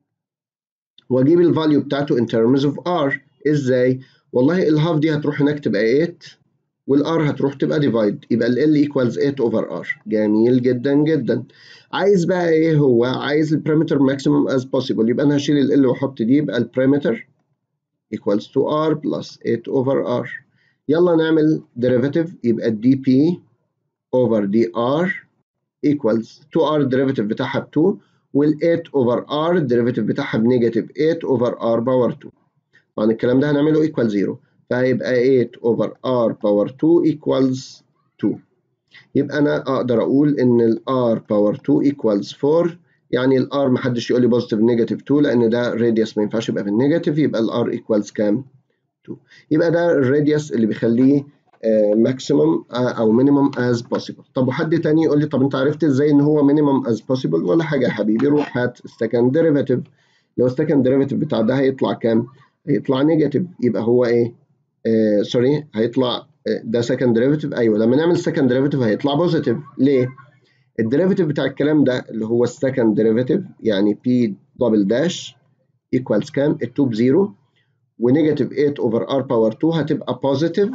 واجيب الفاليو بتاعته in terms of r ازاي والله الهاف دي هتروح هناك تبقى 8 والار هتروح تبقى ديفايد يبقى ال L equals 8 over r جميل جدا جدا عايز بقى ايه هو عايز البريمتر ماكسيموم از possible يبقى انا هشيل ال L واحط دي يبقى البريمتر equals to r plus 8 over r يلا نعمل derivative يبقى dp over dr equals 2r derivative بتاعها ب 2 وال 8 over r الديريفيتيف بتاعها بنيجاتيف 8 over r باور 2 طبعا الكلام ده هنعمله equal 0 فهيبقى 8 over r باور 2 equals 2 يبقى انا اقدر اقول ان ال r باور 2 equals 4 يعني ال r محدش يقول لي بوزيتيف نيجاتيف 2 لان ده راديوس ما ينفعش يبقى بالنيجاتيف يبقى ال r equals كام 2 يبقى ده الراديوس اللي بيخليه ماكسيمم او مينيمم از بوسيبل طب وحد تاني يقول لي طب انت عرفت ازاي ان هو مينيمم از بوسيبل ولا حاجه يا حبيبي روح هات السكند ديريفيتيف لو السكند ديريفيتيف بتاع ده هيطلع كام هيطلع نيجاتيف يبقى هو ايه آه سوري هيطلع آه ده سكند ديريفيتيف ايوه لما نعمل سكند ديريفيتيف هيطلع بوزيتيف ليه الديريفيتيف بتاع الكلام ده اللي هو السكند ديريفيتيف يعني بي دبل داش ايكوالز كام ال 2 بزيرو ونيجاتيف 8 اوفر ار باور 2 هتبقى بوزيتيف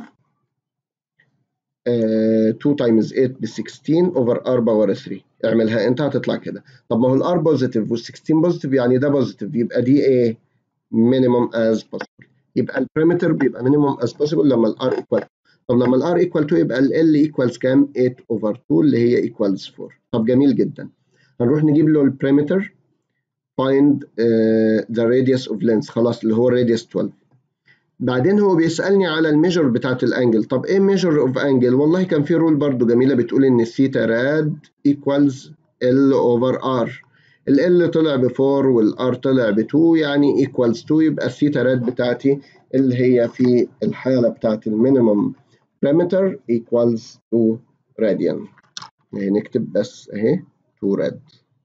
2 تايمز 8 ب 16 اوفر ار باور 3 اعملها انت هتطلع كده طب ما هو الار بوزيتيف وال 16 بوزيتيف يعني ده بوزيتيف يبقى دي ايه مينيمم از بوسيبل يبقى البريمتر بيبقى مينيمم از بوسيبل لما الار ايكوال طب لما الار ايكوال 2 يبقى ال ايكوالز كام 8 اوفر 2 اللي هي ايكوالز 4 طب جميل جدا هنروح نجيب له البريمتر find uh, the radius of lens خلاص اللي هو radius 12 بعدين هو بيسألني على الميجر بتاعت الانجل طب ايه ميجر اوف انجل والله كان في رول برضو جميلة بتقول ان الثيتا راد equals L over R ال L طلع ب 4 وال R طلع ب 2 يعني equals 2 يبقى الثيتا راد بتاعتي اللي هي في الحالة بتاعت المينيمم parameter equals 2 radian اهي نكتب بس اهي 2 راد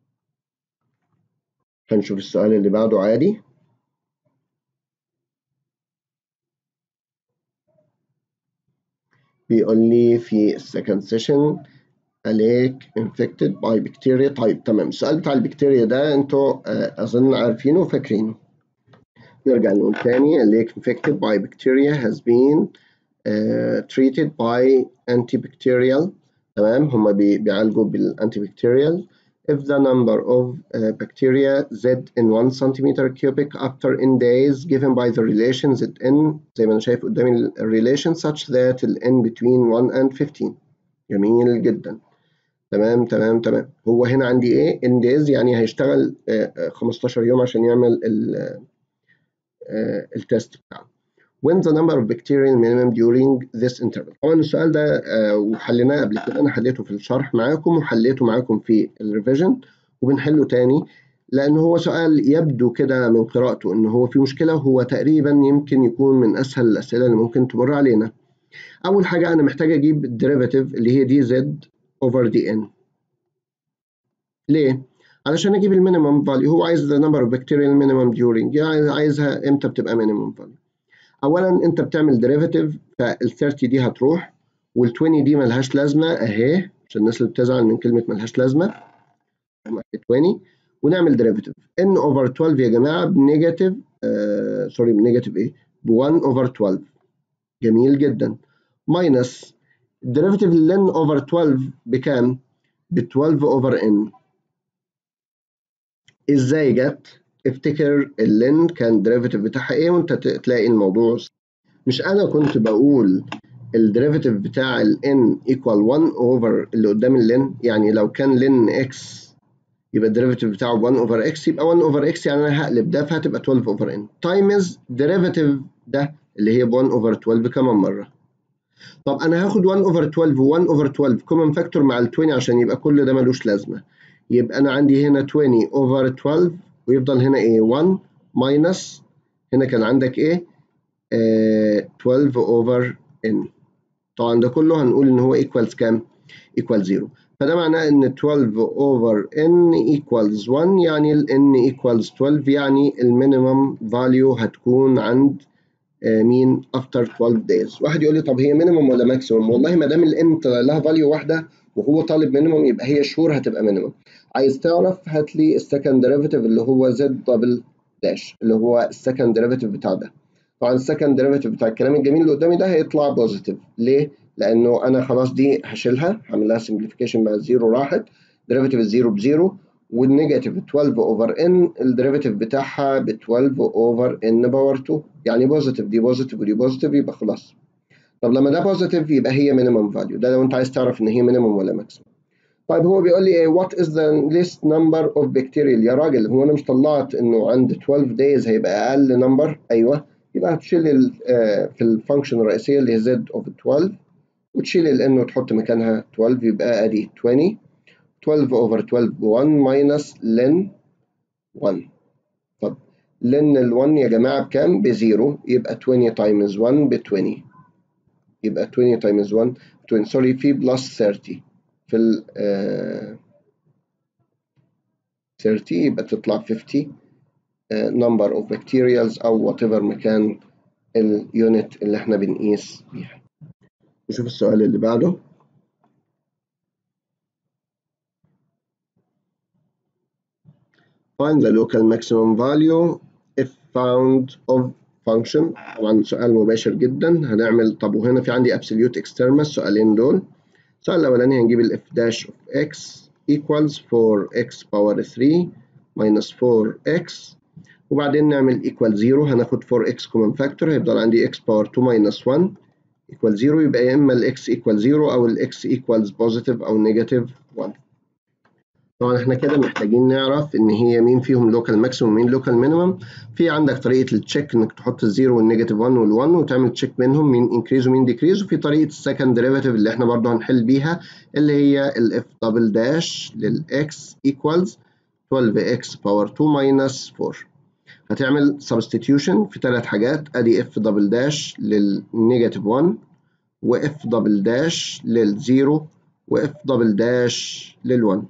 هنشوف السؤال اللي بعده عادي بيقول لي في السكند سيشن عليك infected by bacteria طيب تمام السؤال بتاع البكتيريا ده انتوا اظن عارفينه وفاكرينه نرجع نقول تاني عليك infected by bacteria has been uh, treated by antibacterial تمام هما بيعالجوا بالانتيبكتيريال if the number of uh, bacteria Z in 1 centimeter cubic after n days given by the relation Zn زي ما انا شايف قدامي ال relation such that ال n between 1 and 15 جميل جدا تمام تمام تمام هو هنا عندي ايه n days يعني هيشتغل uh, 15 يوم عشان يعمل ال uh, التست بتاعه when the number of bacterial minimum during this interval طبعا السؤال ده آه وحليناه قبل كده انا حليته في الشرح معاكم وحليته معاكم في الريفيجن وبنحله تاني لان هو سؤال يبدو كده من قراءته ان هو في مشكله هو تقريبا يمكن يكون من اسهل الاسئله اللي ممكن تمر علينا اول حاجه انا محتاج اجيب الديريفاتيف اللي هي دي زد اوفر دي ان ليه علشان اجيب المينيمم فاليو هو عايز the number of bacterial minimum during يعني عايزها امتى بتبقى minimum value اولا انت بتعمل ديريفاتيف فال 30 دي هتروح وال 20 دي ملهاش لازمه اهي عشان الناس اللي بتزعل من كلمه ملهاش لازمه 20 ونعمل ديريفاتيف ان اوفر 12 يا جماعه بنيجاتيف آه سوري بنيجاتيف ايه ب 1 اوفر 12 جميل جدا ماينس الديريفاتيف لن اوفر 12 بكام؟ ب 12 اوفر ان ازاي جت؟ افتكر اللين كان الديريفاتيف بتاعها ايه وانت تلاقي الموضوع مش انا كنت بقول الديريفاتيف بتاع ال n equal 1 over اللي قدام اللين يعني لو كان لين x يبقى الديريفاتيف بتاعه 1 over x يبقى 1 over x يعني انا هقلب ده فهتبقى 12 over n تايمز ديريفاتيف ده اللي هي ب 1 over 12 كمان مره طب انا هاخد 1 over 12 و 1 over 12 كومن فاكتور مع ال 20 عشان يبقى كل ده ملوش لازمه يبقى انا عندي هنا 20 over 12 ويفضل هنا ايه 1 ماينس هنا كان عندك ايه آه 12 اوفر ان طبعا ده كله هنقول ان هو ايكوالز كام ايكوال 0 فده معناه ان 12 اوفر ان ايكوالز 1 يعني ال n ايكوالز 12 يعني المينيمم فاليو هتكون عند آه مين افتر 12 days واحد يقول لي طب هي مينيمم ولا ماكسيمم والله ما دام ال n طلع لها فاليو واحده وهو طالب مينيمم يبقى هي شور هتبقى مينيمم عايز تعرف هات لي السكند ديريفيتيف اللي هو زد دبل داش اللي هو السكند ديريفيتيف بتاع ده طبعا السكند ديريفيتيف بتاع الكلام الجميل اللي قدامي ده هيطلع بوزيتيف ليه؟ لانه انا خلاص دي هشيلها هعمل لها سمبليفيكيشن بقى الزيرو راحت ديريفيتيف الزيرو بزيرو والنيجاتيف 12 اوفر ان الديريفيتيف بتاعها ب 12 اوفر ان باور 2 يعني بوزيتيف دي بوزيتيف ودي بوزيتيف يبقى خلاص طب لما ده بوزيتيف يبقى هي مينيمم فاليو ده لو انت عايز تعرف ان هي مينيمم ولا ماكسيمم طيب هو بيقول لي ايه what is the least number of bacterial يا راجل هو انا مش طلعت انه عند 12 days هيبقى اقل نمبر ايوه يبقى هتشيل في الفانكشن الرئيسيه اللي هي z of 12 وتشيل ال n وتحط مكانها 12 يبقى ادي 20 12 over 12 ب 1 minus ln 1 طب ln ال 1 يا جماعه بكام؟ بزيرو يبقى 20 times 1 ب 20 يبقى 20 times 1 20 سوري في بلس 30 في ال uh, 30 يبقى تطلع 50 uh, number of bacterials أو whatever مكان اليونت اللي احنا بنقيس بيها نشوف السؤال اللي بعده find the local maximum value if found of function طبعا سؤال مباشر جدا هنعمل طب وهنا في عندي absolute external السؤالين دول السؤال الأولاني هنجيب ال f dash of x equals 4x power 3 minus 4x وبعدين نعمل equal 0 هناخد 4x common factor هيفضل عندي x power 2 minus 1 equal 0 يبقى يا إما ال x equal 0 أو ال x equals positive أو negative 1 طبعا احنا كده محتاجين نعرف ان هي مين فيهم لوكال ماكسيموم ومين لوكال مينيمم في عندك طريقه التشيك انك تحط الزيرو والنيجاتيف 1 وال1 وتعمل تشيك بينهم مين انكريز ومين ديكريز وفي طريقه السكند ديريفيتيف اللي احنا برضه هنحل بيها اللي هي الاف دبل داش للاكس ايكوالز 12x باور 2 ماينس 4 هتعمل سبستيتيوشن في ثلاث حاجات ادي اف دبل داش للنيجاتيف 1 واف دبل داش للزيرو واف دبل داش لل1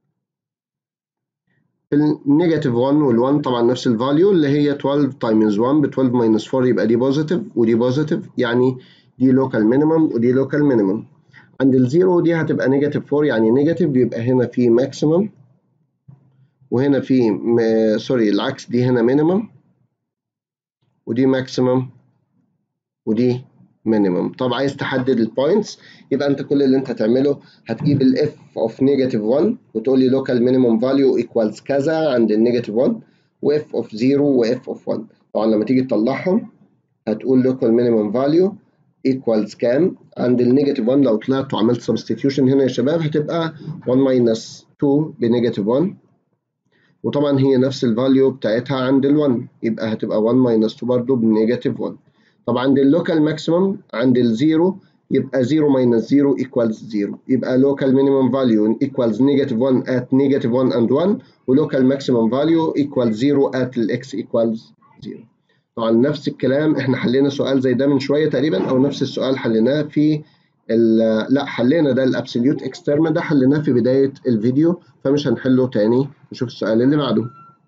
النيجاتيف 1 وال1 طبعا نفس الفاليو اللي هي 12 تايمز 1 ب 12 ماينس 4 يبقى دي بوزيتيف ودي بوزيتيف يعني دي لوكال مينيمم ودي لوكال مينيمم عند الزيرو دي هتبقى نيجاتيف 4 يعني نيجاتيف يبقى هنا في ماكسيمم وهنا في م... سوري العكس دي هنا مينيمم ودي ماكسيمم ودي مينيمم طب عايز تحدد البوينتس يبقى انت كل اللي انت هتعمله هتجيب الاف اوف نيجاتيف 1 وتقول لي لوكال مينيمم فاليو ايكوالز كذا عند النيجاتيف 1 واف اوف 0 واف اوف 1 طبعا لما تيجي تطلعهم هتقول لوكال مينيمم فاليو ايكوالز كام عند النيجاتيف 1 لو طلعت وعملت سبستيتيوشن هنا يا شباب هتبقى 1 ماينس 2 بنيجاتيف 1 وطبعا هي نفس الفاليو بتاعتها عند ال1 يبقى هتبقى 1 ماينس 2 برضه بنيجاتيف 1 طب عند اللوكال ماكسيمم عند الزيرو يبقى 0 minus 0 equals 0 يبقى local minimum value equals negative 1 at negative 1 and 1 و local maximum value equals 0 at x equals 0 طبعا نفس الكلام احنا حلينا سؤال زي ده من شويه تقريبا او نفس السؤال حليناه في لا حلينا ده الابسوليوت اكسترما ده حليناه في بدايه الفيديو فمش هنحله تاني نشوف السؤال اللي بعده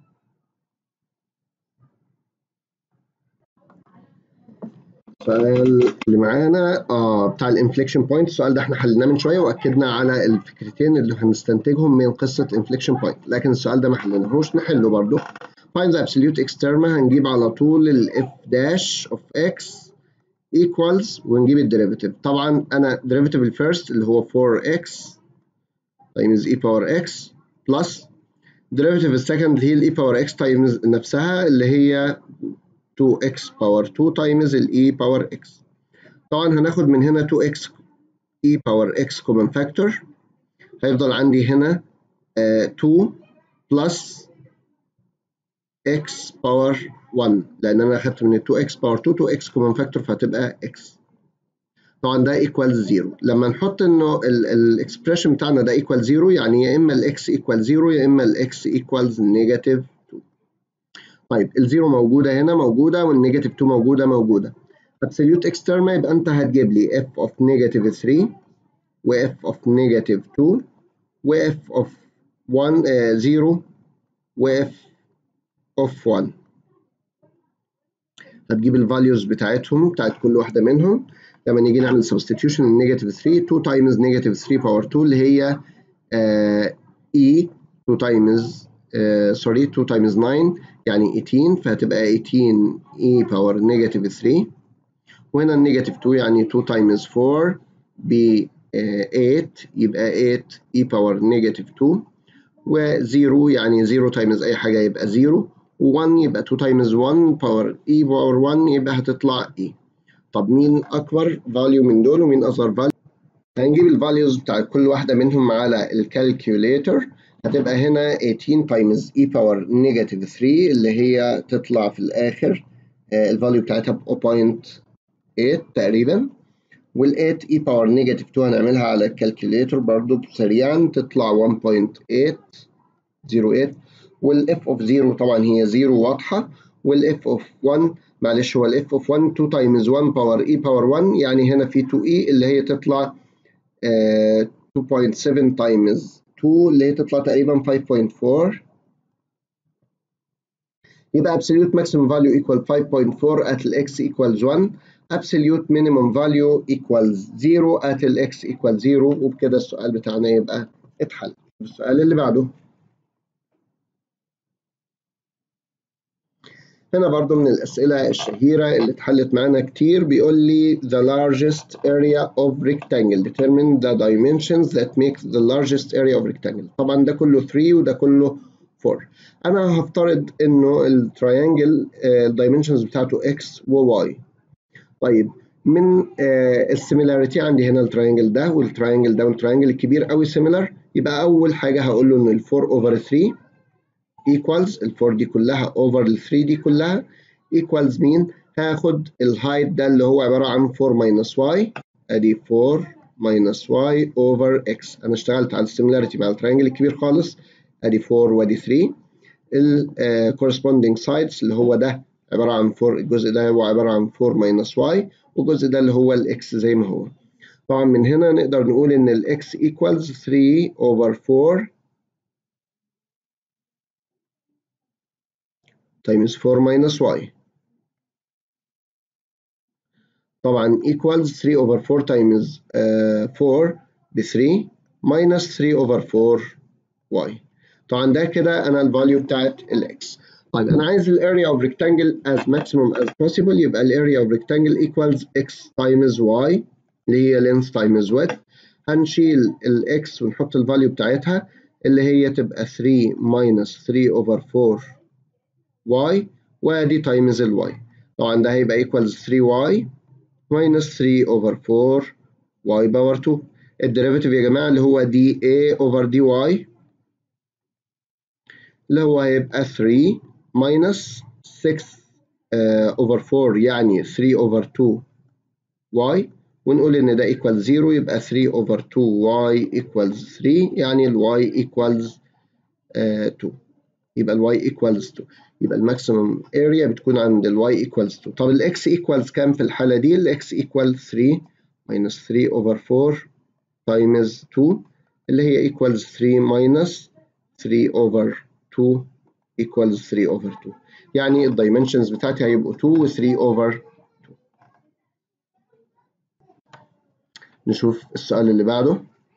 السؤال اللي معانا اه بتاع الانفليكشن بوينت السؤال ده احنا حليناه من شويه واكدنا على الفكرتين اللي هنستنتجهم من قصه انفليكشن بوينت لكن السؤال ده ما حليناهوش نحله برضه find the absolute extrema هنجيب على طول ال f dash of x equals ونجيب الديريفيتيف طبعا انا ديريفيتيف الفيرست اللي هو 4x times e power x plus derivative السكند اللي هي ال e power x times نفسها اللي هي 2x power 2 times ال e power x طبعا هناخد من هنا 2x e power x common factor هيفضل عندي هنا uh, 2 plus x power 1 لان انا اخدت من 2x power 2 2x common factor فهتبقى x طبعا ده equals 0 لما نحط انه الاكسبريشن بتاعنا ده equal 0 يعني يا اما الاكس equal 0 يا اما الاكس equals negative 2 طيب الزيرو موجوده هنا موجوده والنيجاتيف 2 موجوده موجوده absolute extrema يبقى انت هتجيب لي f of negative 3 و f of negative 2 و f of 1 uh, 0 و f of 1 هتجيب الفاليوز بتاعتهم بتاعت كل واحده منهم لما نيجي نعمل substitution النيجاتيف 3 2 times negative 3 power 2 اللي هي uh, e 2 times uh, sorry 2 times 9 يعني 18 فهتبقى 18 e power negative 3 وهنا النيجاتيف 2 يعني 2 times 4 ب 8 يبقى 8 e power negative 2 و0 يعني 0 times أي حاجة يبقى 0 و1 يبقى 2 times 1 power e power 1 يبقى هتطلع e طب مين أكبر value من دول ومين أصغر value؟ هنجيب الفاليوز بتاع كل واحدة منهم على الكالكوليتر هتبقى هنا 18 times e power negative 3 اللي هي تطلع في الآخر الفاليو بتاعتها ب 0.8 تقريبا وال 8 e power negative 2 هنعملها على الكالكوليتر برضو سريعا تطلع 1.808 وال f of 0 طبعا هي 0 واضحة وال f of 1 معلش هو ال f of 1 2 times 1 power e power 1 يعني هنا في 2e اللي هي تطلع uh, 2.7 times 2 اللي هي تطلع تقريبا 5.4 يبقى absolute maximum value equal 5.4 at x equals 1 absolute minimum value equals 0 at x equals 0 وبكده السؤال بتاعنا يبقى اتحل السؤال اللي بعده هنا برضو من الأسئلة الشهيرة اللي اتحلت معانا كتير بيقول لي the largest area of rectangle determine the dimensions that make the largest area of rectangle طبعا ده كله 3 وده كله 4 أنا هفترض إنه التريانجل الدايمنشنز بتاعته x و y طيب من السيميلاريتي عندي هنا التريانجل ده والتريانجل ده والتريانجل الكبير قوي سيميلار يبقى أول حاجة هقول له إن ال 4 over 3 equals ال 4 دي كلها over ال 3 دي كلها equals مين؟ هاخد الهايت ده اللي هو عبارة عن 4 minus y أدي 4 minus y over x أنا اشتغلت على السيميلاريتي مع الترينجل الكبير خالص أدي 4 وأدي 3 ال uh, corresponding sides اللي هو ده عبارة عن 4 الجزء ده هو عبارة عن 4 minus y والجزء ده اللي هو الاكس زي ما هو طبعا من هنا نقدر نقول ان الاكس equals 3 over 4 times 4 minus y طبعا equals 3 over 4 times uh, 4 ب 3 minus 3 over 4 y طبعا ده كده انا الفاليو بتاعت الاكس طيب انا عايز الاريا اوف rectangle as maximum as possible يبقى الاريا اوف rectangle equals x times y اللي هي length times width هنشيل الاكس ونحط الفاليو بتاعتها اللي هي تبقى 3 minus 3 over 4 y وادي times الواي طبعا ده هيبقى equals 3y minus 3 over 4 y باور 2 الديريفيتيف يا جماعه اللي هو دي a over dy اللي هو هيبقى 3 minus 6 uh, over 4 يعني 3 over 2 y ونقول ان ده equals 0 يبقى 3 over 2 y equals 3 يعني ال y equals uh, 2 يبقى ال y equals 2 يبقى الماكسيمم اريا بتكون عند ال y equals 2 طب ال x equals كام في الحالة دي؟ ال x equals 3 minus 3 over 4 times 2 اللي هي equals 3 minus 3 over 2 equals 3 over 2 يعني الدايمنشنز بتاعتي هيبقوا 2 و 3 over 2 نشوف السؤال اللي بعده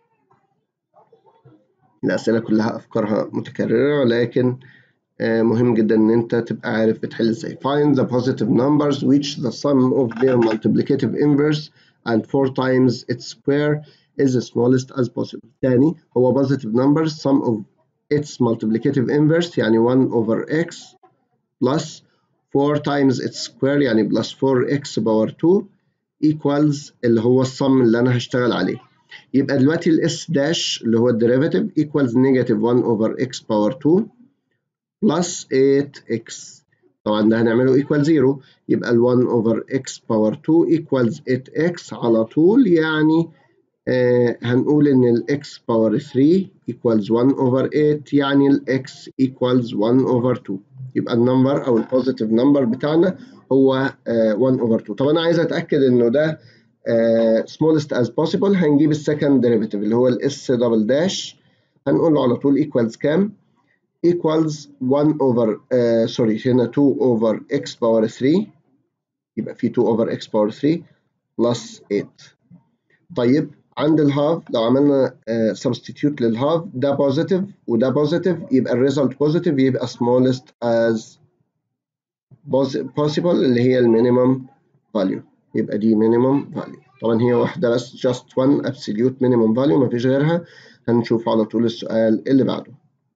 الأسئلة كلها أفكارها متكررة ولكن مهم جدا إن أنت تبقى عارف بتحل إزاي find the positive numbers which the sum of their multiplicative inverse and 4 times its square is the smallest as possible تاني هو positive numbers sum of its multiplicative inverse يعني 1 over x plus 4 times its square يعني plus 4x power 2 equals اللي هو الصم اللي أنا هشتغل عليه يبقى دلوقتي ال s dash اللي هو الديريفيتيف equals negative 1 over x power 2 plus 8x طبعا ده هنعمله equal 0 يبقى ال 1 over x power 2 equals 8x على طول يعني آه هنقول إن ال x power 3 equals 1 over 8 يعني ال x equals 1 over 2 يبقى النمبر أو البوزيتيف نمبر بتاعنا هو آه 1 over 2 طب أنا عايز أتأكد إنه ده آه smallest as possible هنجيب السكند ديريفيتيف اللي هو ال s double dash هنقول له على طول equals كام؟ equals 1 over uh, sorry هنا 2 over x power 3 يبقى في 2 over x power 3 plus 8 طيب عند الهاف لو عملنا uh, substitute للهاف ده positive وده positive يبقى الريزلت positive يبقى smallest as possible اللي هي المينيمم value يبقى دي minimum value طبعا هي واحدة بس just one absolute minimum value مفيش غيرها هنشوف على طول السؤال اللي بعده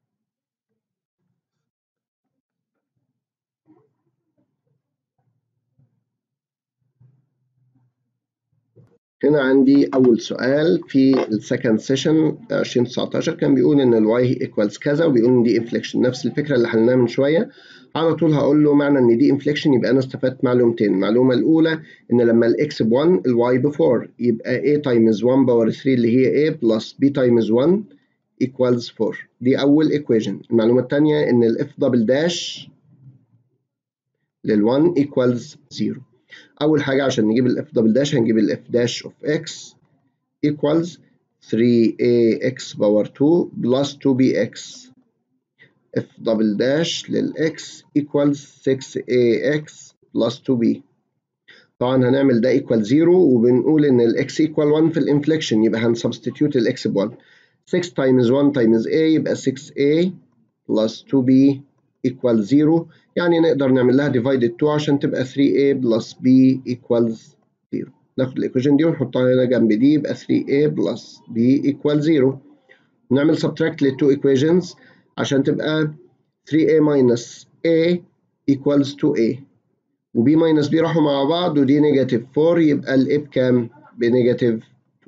هنا عندي أول سؤال في السكند سيشن 2019 كان بيقول إن الواي ايكوالز كذا وبيقول إن دي انفليكشن نفس الفكرة اللي حلناها من شوية على طول هقول له معنى إن دي انفليكشن يبقى أنا استفدت معلومتين المعلومة الأولى إن لما الإكس ب 1 الواي ب 4 يبقى A تايمز 1 باور 3 اللي هي A بلس B تايمز 1 equals 4 دي أول equation المعلومة الثانية إن ال F دبل داش لل 1 equals 0 أول حاجة عشان نجيب ال f دبل داش هنجيب ال f dash of x equals 3ax power 2 plus 2bx f دبل داش لل x equals 6ax plus 2b طبعا هنعمل ده equal 0 وبنقول إن ال x equal 1 في الانفليكشن يبقى هنسبستيتيوت ال x ب 1 6 times 1 times a يبقى 6a plus 2b equal 0 يعني نقدر نعمل لها divided 2 عشان تبقى 3a plus b equals 0 ناخد الايكويشن دي ونحطها هنا جنب دي يبقى 3a plus b equal 0 نعمل subtract لل 2 equations عشان تبقى 3a minus a equals 2a و b minus b راحوا مع بعض ودي نيجاتيف 4 يبقى ال a بكام؟ بنيجاتيف 2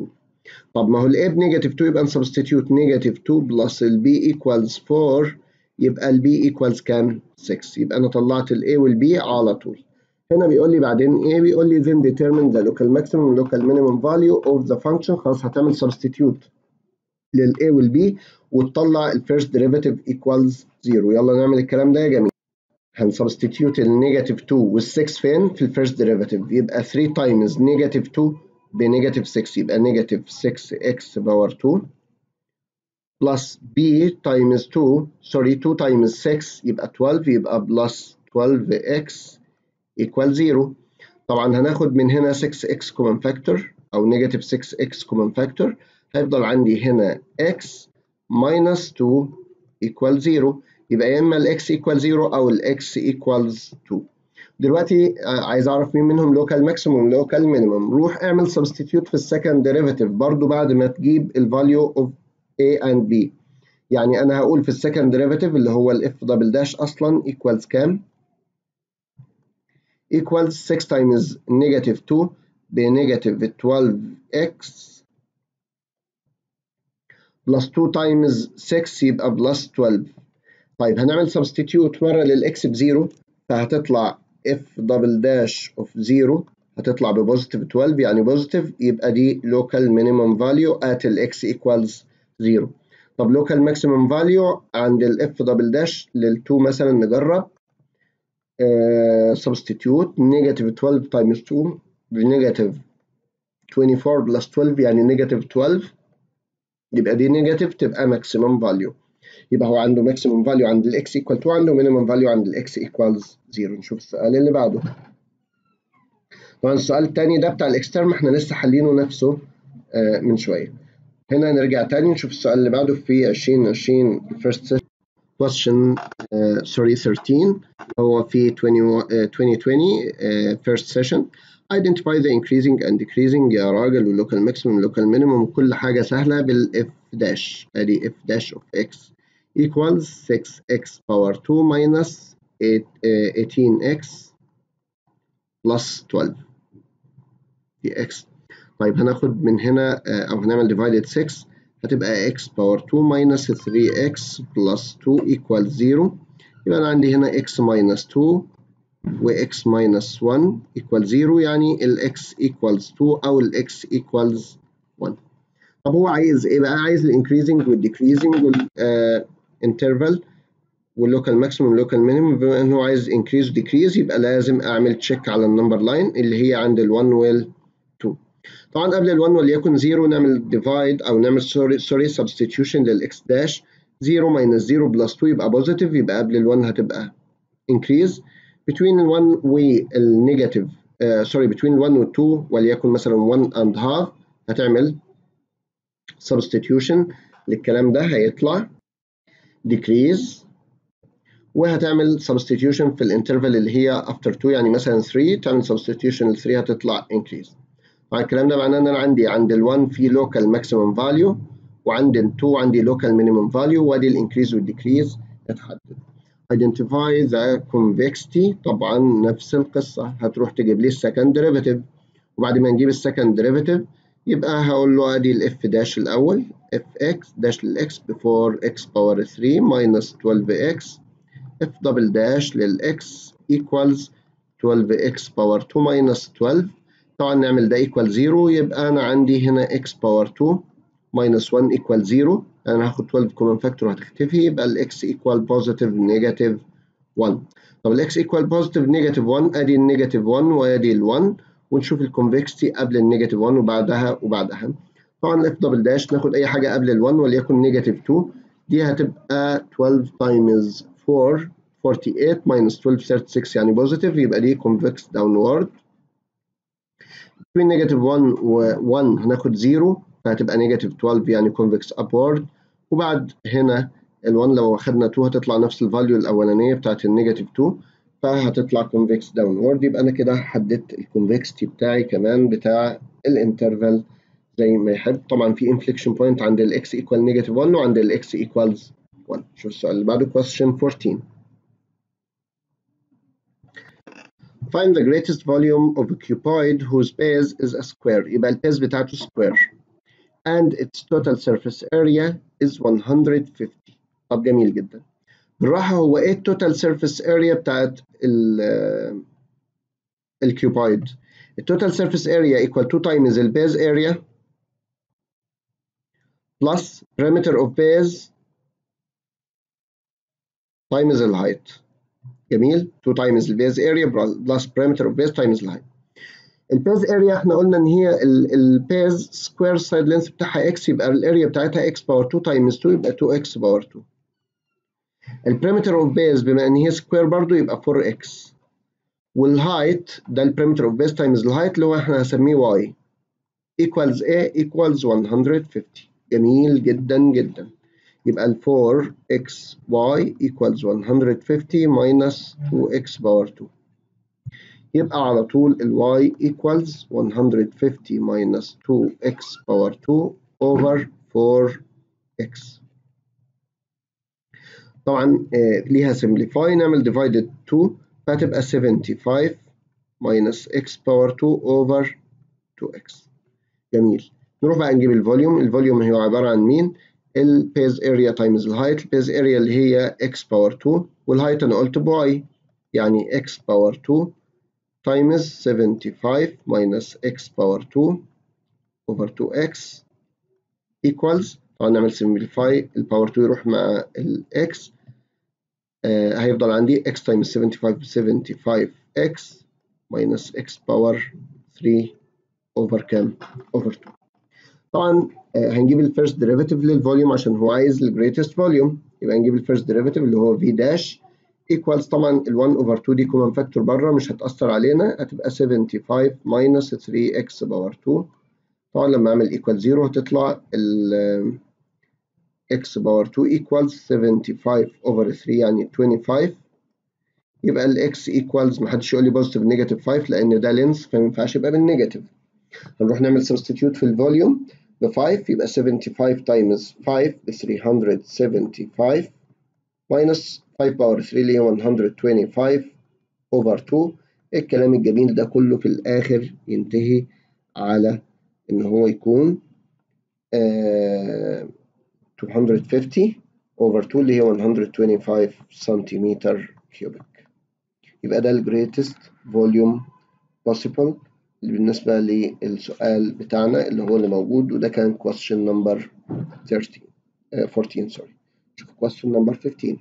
طب ما هو ال A بنيجاتيف 2 يبقى نسبستيتيوت نيجاتيف 2 بلس ال B equals 4 يبقى ال B equals كام؟ 6 يبقى أنا طلعت ال A وال B على طول. هنا بيقول لي بعدين ايه بيقول لي then determine the local maximum local minimum value of the function خلاص هتعمل substitute لل A وال B وتطلع ال first derivative equals 0 يلا نعمل الكلام ده يا جميل هنسبستيتيوت النيجاتيف 2 وال 6 فين في ال first derivative يبقى 3 times نيجاتيف 2 بنيجاتيف 6 يبقى نيجاتيف 6x باور 2 plus b times 2 sorry 2 times 6 يبقى 12 يبقى plus 12x equal 0 طبعا هناخد من هنا 6x common factor أو negative 6x common factor هيفضل عندي هنا x minus 2 equal 0 يبقى يا إما ال x equal 0 أو ال x equals 2 دلوقتي عايز أعرف مين منهم local maximum local minimum روح اعمل substitute في السكند derivative برضو بعد ما تجيب ال value of a and b يعني أنا هقول في السكند derivative اللي هو ال f double dash أصلا equals كام؟ equals 6 times negative 2 بنيجاتيف 12x plus 2 times 6 يبقى plus 12 طيب هنعمل substitute مرة للx بزيرو فهتطلع f double dash of 0 هتطلع ببوزيتيف 12 يعني بوزيتيف يبقى دي local minimum value at ال x equals 0 طب local maximum value عند ال f double dash لل 2 مثلا نجرب Uh, substitute negative 12 times 2 بنيجاتيف 24 plus 12 يعني نيجاتيف 12 يبقى دي نيجاتيف تبقى maximum value يبقى هو عنده maximum value عند ال x equal 2 عنده minimum value عند ال x equals 0 نشوف السؤال اللي بعده طبعا السؤال الثاني ده بتاع الاكسترم احنا لسه حالينه نفسه uh, من شويه هنا نرجع تاني نشوف السؤال اللي بعده في 2020 first question uh, sorry 13 هو في 20, uh, 2020 uh, first session identify the increasing and decreasing يا راجل والlocal maximum local minimum كل حاجة سهلة بال f dash ادي f dash of x equals 6x power 2 minus 8, 18x plus 12 دي x طيب هناخد من هنا أو هنعمل divided 6 هتبقى x باور 2 minus 3x plus 2 equals 0 يبقى أنا عندي هنا x minus 2 و x minus 1 equals 0 يعني ال x equals 2 أو ال x equals 1 طب هو عايز إيه بقى؟ عايز ال increasing وال decreasing وال uh, interval واللوكال ماكسيموم واللوكال مينيموم بما إن هو عايز increase و decrease يبقى لازم أعمل تشيك على النمبر لاين اللي هي عند ال 1 وال 2 طبعا قبل ال 1 وليكن 0 نعمل ديفايد او نعمل سوري سوري سبستيتيوشن للاكس داش 0 ماينس 0 بلس 2 يبقى بوزيتيف يبقى قبل ال 1 هتبقى انكريز بتوين ال 1 والنيجاتيف سوري بتوين ال 1 وال 2 وليكن مثلا 1 اند هاف هتعمل سبستيتيوشن للكلام ده هيطلع decrease وهتعمل substitution في الانترفال اللي هي after 2 يعني مثلا 3 تعمل substitution ل 3 هتطلع increase طبعا الكلام ده معناه ان انا عندي عند ال1 في local maximum value وعند ال2 عندي local minimum value وادي الانكريز والديكريز اتحدد. identify the convexity طبعا نفس القصة هتروح تجيب لي السكند derivative وبعد ما نجيب السكند derivative يبقى هقول له ادي الاف داش الاول اف اكس داش للاكس بفور اكس باور 3 minus 12x اف دبل داش للاكس equals 12x باور 2 minus 12 طبعا نعمل ده equal 0 يبقى أنا عندي هنا x باور 2 minus 1 equal 0 أنا هاخد 12 common factor هتختفي يبقى ال x equal positive negative 1 طب ال x equal positive negative 1 أدي النيجاتيف 1 وأدي ال 1 ونشوف الكونفكستي قبل النيجاتيف 1 وبعدها وبعدها طبعا اف دبل داش ناخد أي حاجة قبل ال 1 وليكن نيجاتيف 2 دي هتبقى 12 times 4 48 minus 12 36 يعني positive يبقى دي convex downward between negative 1 و 1 هناخد 0 فهتبقى negative 12 يعني convex upward وبعد هنا ال 1 لو أخدنا 2 هتطلع نفس الفاليو الأولانية بتاعت النيجاتيف 2 فهتطلع convex downward يبقى أنا كده حددت الكونفكستي بتاعي كمان بتاع الانترفال زي ما يحب طبعا في inflection point عند ال x equal negative 1 وعند ال x equals 1 شوف السؤال اللي بعده question 14 Find the greatest volume of a cuboid whose base is a square يبقى البيز بتاعته square and its total surface area is 150 طب جميل جدا بالراحة هو ايه التوتال سيرفيس اريا بتاعت الكيوبايد التوتال سيرفيس اريا equal 2 times البيز اريا plus perimeter of base times الهايت جميل 2 times البيز اريا plus perimeter of base times الهايت البيز اريا احنا قلنا ان هي البيز سكوير سايد لينث بتاعها اكس يبقى الاريا بتاعتها اكس باور 2 تايمز 2 يبقى 2 اكس باور 2 البريمتر اوف بيز بما ان هي سكوير برضو يبقى 4 اكس والهايت ده البريمتر اوف بيز تايمز الهايت اللي هو احنا هنسميه واي equals a equals 150 جميل جدا جدا يبقى ال 4xy equals 150 minus 2x باور 2 يبقى على طول ال y equals 150 minus 2x باور 2 over 4x طبعا آه ليها simplify نعمل divided 2 فهتبقى 75 minus x باور 2 over 2x جميل نروح بقى نجيب الفوليوم الفوليوم هو عبارة عن مين البيز اريا تايمز الهايت البيز اريا اللي هي x باور 2 والهايت انا قلت باي يعني x باور 2 times 75 minus x power 2 over 2x equals طبعا نعمل simplify الباور 2 يروح مع ال x آه هيفضل عندي x times 75 ب 75x minus x power 3 over كام؟ over 2 طبعا آه هنجيب الفيرست ديريفيتيف للفوليوم عشان هو عايز الجريتست فوليوم يبقى نجيب الفيرست ديريفيتيف اللي هو v داش equals طبعا ال 1 over 2 دي كومن فاكتور بره مش هتأثر علينا هتبقى 75 minus 3x باور 2 طبعا لما اعمل equal 0 هتطلع ال x باور 2 equals 75 over 3 يعني 25 يبقى ال x equals محدش يقول لي بوزيتيف نيجاتيف 5 لأن ده لينس فما ينفعش يبقى بالنيجاتيف هنروح نعمل substitute في الفوليوم ب 5 يبقى 75 times 5 ب 375 minus 5 باور 3 اللي هي 125 over 2 الكلام الجميل ده كله في الآخر ينتهي على إن هو يكون آه 250 over 2 اللي هي 125 سنتيمتر كيوبيك يبقى ده ال greatest volume possible بالنسبة للسؤال بتاعنا اللي هو اللي موجود وده كان question number 13 uh, 14 sorry شوف question number 15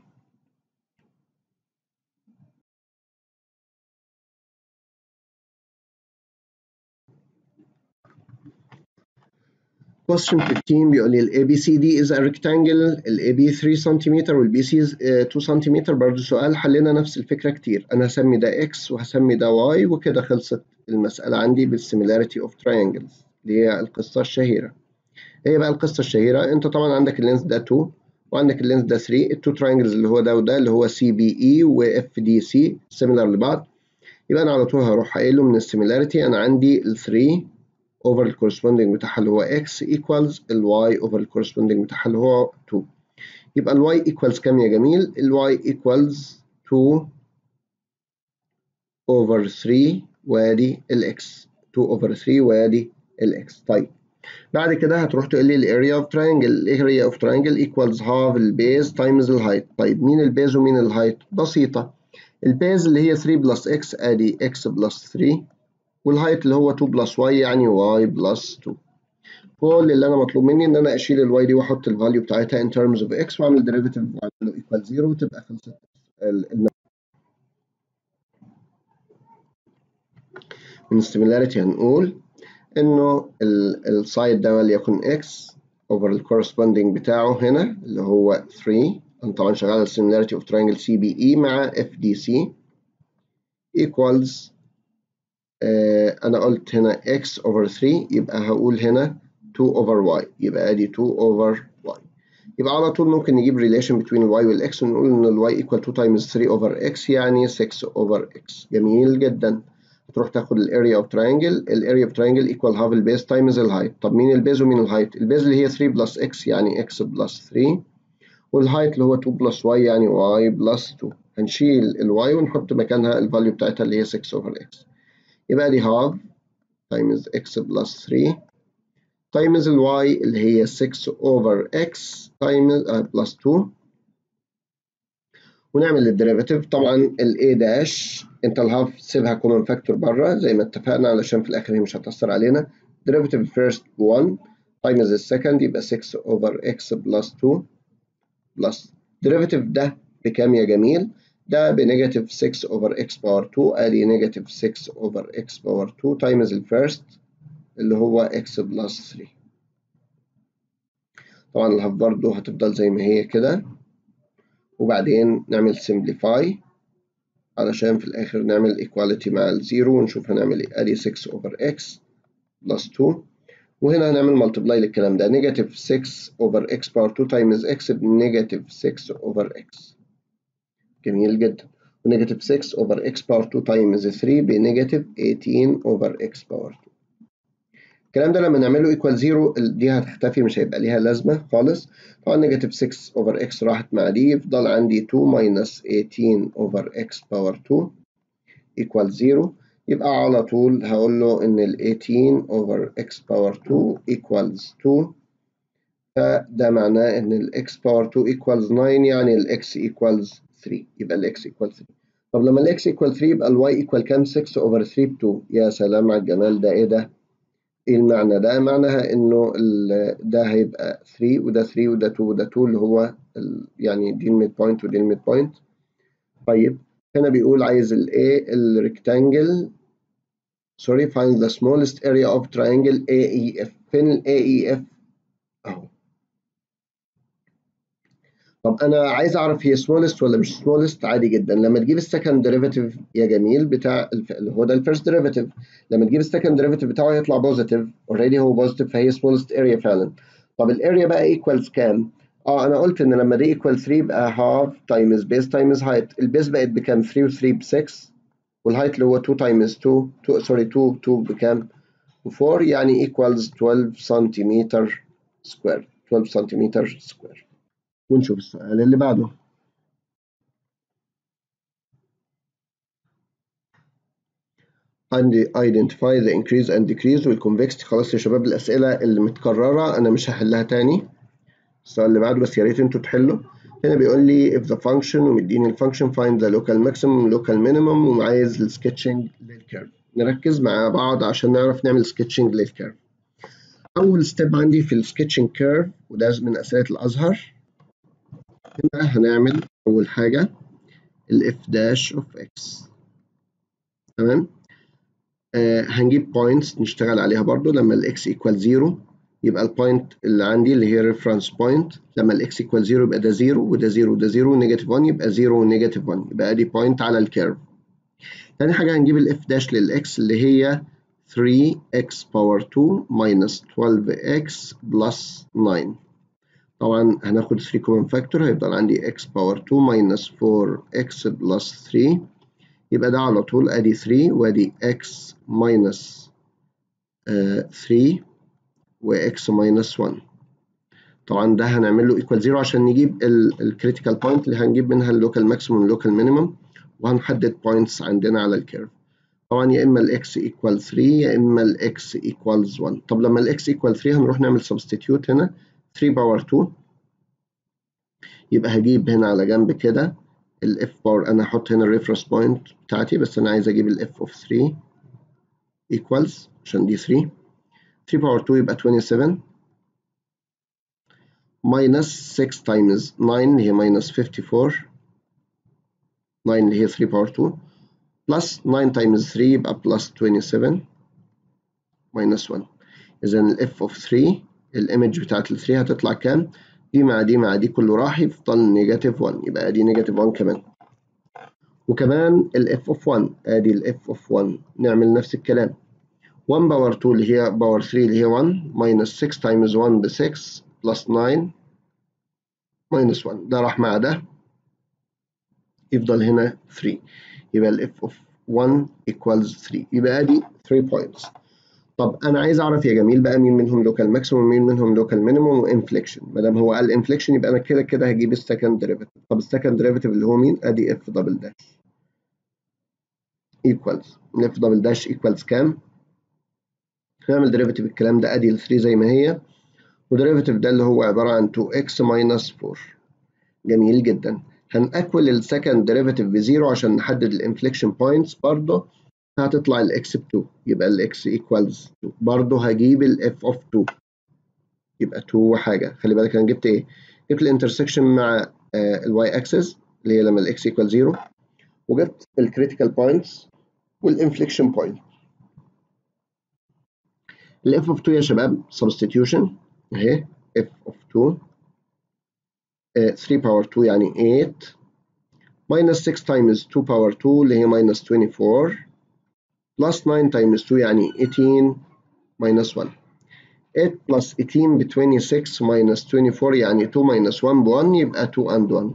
question 15 بيقول لي ال ABCD is a rectangle ال AB 3 سم وال BC 2 سم برضه سؤال حلينا نفس الفكرة كتير أنا هسمي ده X وهسمي ده Y وكده خلصت المسألة عندي بالسيميلاريتي اوف triangles اللي هي القصة الشهيرة هي بقى القصة الشهيرة أنت طبعا عندك اللينس ده 2 وعندك اللينس ده 3 التو تراينجلز اللي هو ده وده اللي هو CBE و FDC سيميلار لبعض يبقى أنا على طول هروح قايل له من السيميلاريتي أنا عندي ال 3 over ال corresponding بتاعها اللي هو x equals ال y over ال corresponding بتاعها اللي هو 2 يبقى ال y equals كام يا جميل؟ ال y equals 2 over 3 وادي ال x 2 over 3 وادي ال x طيب بعد كده هتروح تقول لي ال area of triangle ال area of triangle equals half ال base times ال height طيب مين ال base ومين ال height؟ بسيطة ال base اللي هي 3 plus x ادي x plus 3 والهايت اللي هو 2 بلس واي يعني واي بلس 2 كل اللي انا مطلوب مني ان انا اشيل الواي دي واحط الفاليو بتاعتها in terms of x واعمل derivative واعمل له equal 0 وتبقى خلصت من السيميلاريتي هنقول انه السايد ده وليكن x over ال corresponding بتاعه هنا اللي هو 3 انا طبعا شغال على السيميلاريتي اوف تراينجل سي بي اي مع اف دي سي equals آه أنا قلت هنا x over 3 يبقى هقول هنا 2 over y يبقى أدي 2 over y يبقى على طول ممكن نجيب relation between ال y وال x ونقول إن ال y equal 2 times 3 over x يعني 6 over x جميل جدا هتروح تاخد ال area of triangle ال area of triangle equal half ال base times ال height طب مين ال base ومين ال height؟ ال base اللي هي 3 plus x يعني x plus 3 والهايت اللي هو 2 plus y يعني y plus 2 هنشيل ال y ونحط مكانها الفاليو بتاعتها اللي هي 6 over x يبقى دي half times x plus 3 تايمز الواي اللي هي 6 اوفر اكس تايمز بلس 2 ونعمل الديريفاتيف طبعا ال a داش انت الهاف سيبها كومن فاكتور بره زي ما اتفقنا علشان في الاخر هي مش هتأثر علينا ديريفاتيف فيرست 1 تايمز السكند يبقى 6 اوفر اكس بلس 2 بلس ديريفاتيف ده بكام يا جميل؟ ده بنيجاتيف 6 اوفر اكس باور 2 ادي نيجاتيف 6 اوفر اكس باور 2 تايمز الفيرست اللي هو اكس بلس 3 طبعا الهاف برضه هتفضل زي ما هي كده وبعدين نعمل simplify علشان في الآخر نعمل equality مع الزيرو ونشوف هنعمل ايه ادي 6 over x plus 2 وهنا هنعمل multiply للكلام ده negative 6 over x power 2 times x بنيجاتيف 6 over x جميل جدا ونيجاتيف 6 over x power 2 times 3 بنيجاتيف 18 over x power 2 الكلام ده لما نعمله equal 0 دي هتختفي مش هيبقى ليها لازمة خالص طبعا نيجاتيف 6 over x راحت مع دي يفضل عندي 2 minus 18 over x power 2 equal 0 يبقى على طول هقول له إن ال 18 over x power 2 equals 2 فده معناه إن ال x power 2 equals 9 يعني ال x equals 3 يبقى ال x equals 3 طب لما ال x equal 3 يبقى ال y equal كام 6 over 3 ب 2 يا سلام على الجمال ده إيه ده؟ ايه المعنى ده؟ معناها انه ده هيبقى 3 وده 3 وده 2 وده 2 اللي هو يعني دي الميد بوينت ودي الميد بوينت. طيب هنا بيقول عايز ال A الريكتانجل sorry find the smallest area of triangle AEF فين ال AEF؟ اهو. طب انا عايز اعرف هي smallest ولا مش smallest عادي جدا لما تجيب السكند ديريفاتيف يا جميل بتاع اللي هو ده الفيرست ديريفاتيف لما تجيب السكند ديريفاتيف بتاعه هيطلع بوزيتيف اوريدي هو بوزيتيف فهي smallest area فعلا طب الاريا بقى ايكوالز كام؟ اه انا قلت ان لما دي ايكوال 3 يبقى هاف تايمز بيس تايمز هايت البيس بقت بكام 3 و3 ب 6 والهايت اللي هو 2 تايمز 2 سوري 2 2 بكام؟ 4 يعني ايكوالز 12 سنتيمتر سكوير 12 سنتيمتر سكوير ونشوف السؤال اللي بعده identify the increase and decrease والconvexity خلاص يا شباب الأسئلة اللي متكررة أنا مش هحلها تاني السؤال اللي بعده بس يا ريت انتوا تحلوا هنا بيقول لي if the function ومديني الفانكشن find the local maximum local minimum وعايز السكتشنج للكيرف نركز مع بعض عشان نعرف نعمل سكتشنج للكيرف أول ستيب عندي في السكتشنج كيرف وده من أسئلة الأزهر هنا هنعمل أول حاجة ال f dash of x تمام آه هنجيب points نشتغل عليها برضو لما ال x equal 0 يبقى البوينت اللي عندي اللي هي reference point لما ال x equal 0 يبقى ده 0 وده 0 وده 0 ونيجاتيف 1 يبقى 0 ونيجاتيف 1 يبقى ادي بوينت على الكيرف تاني حاجة هنجيب ال f dash لل x اللي هي 3x power 2 minus 12x plus 9 طبعا هناخد 3 common factor هيفضل عندي x power 2 minus 4x plus 3 يبقى ده على طول ادي 3 وادي x minus uh, 3 و x minus 1 طبعا ده هنعمل له equal 0 عشان نجيب الكريتيكال بوينت اللي هنجيب منها اللوكال ماكسيموم واللوكال مينيمم وهنحدد بوينتس عندنا على الكيرف طبعا يا اما ال x equal 3 يا اما ال x equals 1 طب لما ال x equal 3 هنروح نعمل substitute هنا 3 باور 2 يبقى هجيب هنا على جنب كده ال f باور انا هحط هنا الريفرنس بوينت بتاعتي بس انا عايز اجيب ال f of 3 equals عشان دي 3 3 باور 2 يبقى 27 minus 6 times 9 اللي هي minus 54 9 اللي هي 3 باور 2 plus 9 times 3 يبقى plus 27 minus 1 إذا ال f of 3 الايمج بتاعت ال 3 هتطلع كام؟ دي مع دي مع دي كله راح يفضل نيجاتيف 1 يبقى ادي نيجاتيف 1 كمان وكمان ال f of 1 ادي ال f of 1 نعمل نفس الكلام 1 باور 2 اللي هي باور 3 اللي هي 1 minus 6 times 1 ب 6 plus 9 minus 1 ده راح مع ده يفضل هنا 3 يبقى ال f of 1 equals 3 يبقى ادي 3 points طب انا عايز اعرف يا جميل بقى مين منهم لوكال ماكسيموم ومين منهم لوكال مينيموم وانفليكشن ما دام هو قال انفليكشن يبقى انا كده كده هجيب السكند ديريفيتيف طب السكند ديريفيتيف اللي هو مين ادي اف دبل داش ايكوالز اف دبل داش ايكوالز كام هنعمل ديريفيتيف الكلام ده ادي ال 3 زي ما هي وديريفيتيف ده اللي هو عباره عن 2x minus 4 جميل جدا هنأكول السكند ديريفيتيف بزيرو عشان نحدد الانفليكشن بوينتس برضه هتطلع الاكس ب 2 يبقى الاكس ايكوالز 2 برضه هجيب الاف اوف 2 يبقى 2 وحاجه خلي بالك انا جبت ايه؟ جبت الانترسكشن مع الواي اكسس اللي هي لما الاكس ايكوال 0 وجبت الكريتيكال بوينتس والانفليكشن بوينت الاف اوف 2 يا شباب سبستيتيوشن اهي اف اوف 2 3 باور 2 يعني 8 minus 6 times 2 power 2 اللي هي minus 24 plus 9 times 2 يعني 18 minus 1 8 plus 18 ب 26 minus 24 يعني 2 minus 1 ب 1 يبقى 2 and 1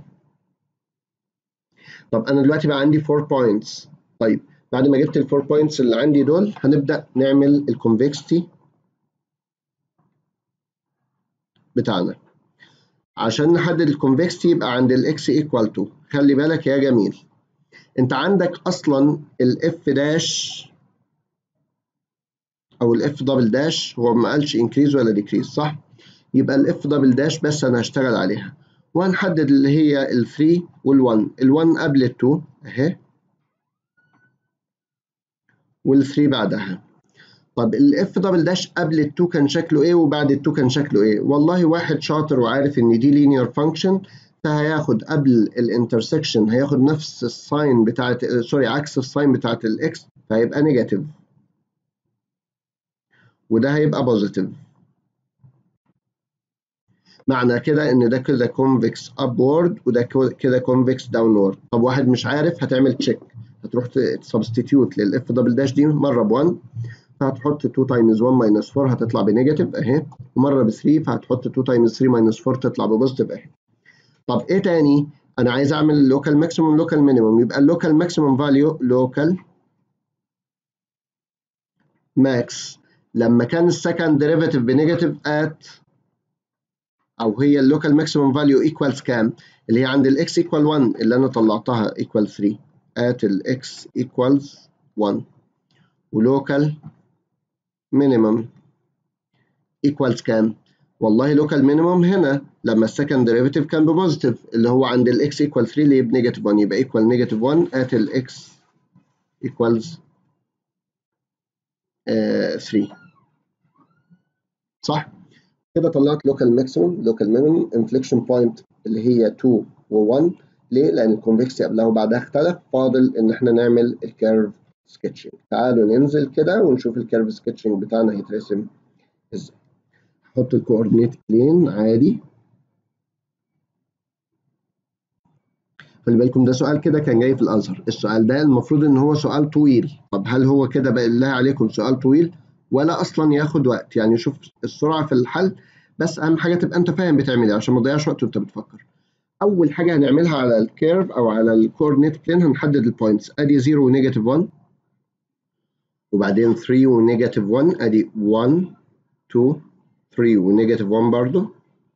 طب أنا دلوقتي بقى عندي 4 points طيب بعد ما جبت ال 4 points اللي عندي دول هنبدأ نعمل الكونفكستي بتاعنا عشان نحدد الكونفكستي يبقى عند الاكس ايكوال 2 خلي بالك يا جميل انت عندك اصلا الاف داش او الاف دبل داش هو ما قالش انكريز ولا ديكريز صح يبقى الاف دبل داش بس انا هشتغل عليها وهنحدد اللي هي ال 3 وال 1 ال 1 قبل ال 2 اهي وال 3 بعدها طب الاف دبل داش قبل ال 2 كان شكله ايه وبعد ال 2 كان شكله ايه والله واحد شاطر وعارف ان دي لينير فانكشن فهياخد قبل الانترسكشن هياخد نفس الساين بتاعت سوري عكس الساين بتاعت الاكس فهيبقى نيجاتيف وده هيبقى بوزيتيف معنى كده ان ده كده كونفكس ابورد وده كده كونفكس داونورد طب واحد مش عارف هتعمل تشيك هتروح تسبستيتيوت للاف دبل داش دي مره ب 1 فهتحط 2 تايمز 1 ماينس 4 هتطلع بنيجاتيف اهي ومره ب 3 فهتحط 2 تايمز 3 ماينس 4 تطلع ببوزيتيف اهي طب ايه تاني انا عايز اعمل لوكال ماكسيموم لوكال مينيموم يبقى اللوكال ماكسيموم فاليو لوكال ماكس لما كان السكند ديريفيتيف بنيجاتيف ات او هي اللوكال ماكسيموم فاليو ايكوالز كام اللي هي عند الاكس ايكوال 1 اللي انا طلعتها ايكوال 3 ات الاكس ايكوالز 1 ولوكال مينيمم ايكوالز كام والله لوكال مينيمم هنا لما السكند ديريفيتيف كان ببوزيتيف اللي هو عند الاكس ايكوال 3 اللي هي بنيجاتيف 1 يبقى ايكوال نيجاتيف 1 ات الاكس ايكوالز 3 صح كده طلعت لوكال ماكسيموم لوكال مينيمم انفليكشن بوينت اللي هي 2 و1 ليه؟ لان الكونفكسي قبلها وبعدها اختلف فاضل ان احنا نعمل الكيرف سكتشنج تعالوا ننزل كده ونشوف الكيرف سكتشنج بتاعنا هيترسم ازاي نحط الكوردينيت بلين عادي خلي بالكم ده سؤال كده كان جاي في الازهر السؤال ده المفروض ان هو سؤال طويل طب هل هو كده بقى الله عليكم سؤال طويل ولا اصلا ياخد وقت يعني شوف السرعه في الحل بس اهم حاجه تبقى انت فاهم بتعمل ايه عشان ما تضيعش وقت وانت بتفكر اول حاجه هنعملها على الكيرف او على الكوردينيت بلين هنحدد البوينتس ادي 0 ونيجاتيف 1 وبعدين 3 ونيجاتيف 1 ادي 1 2 3 ونيجاتيف 1 برضه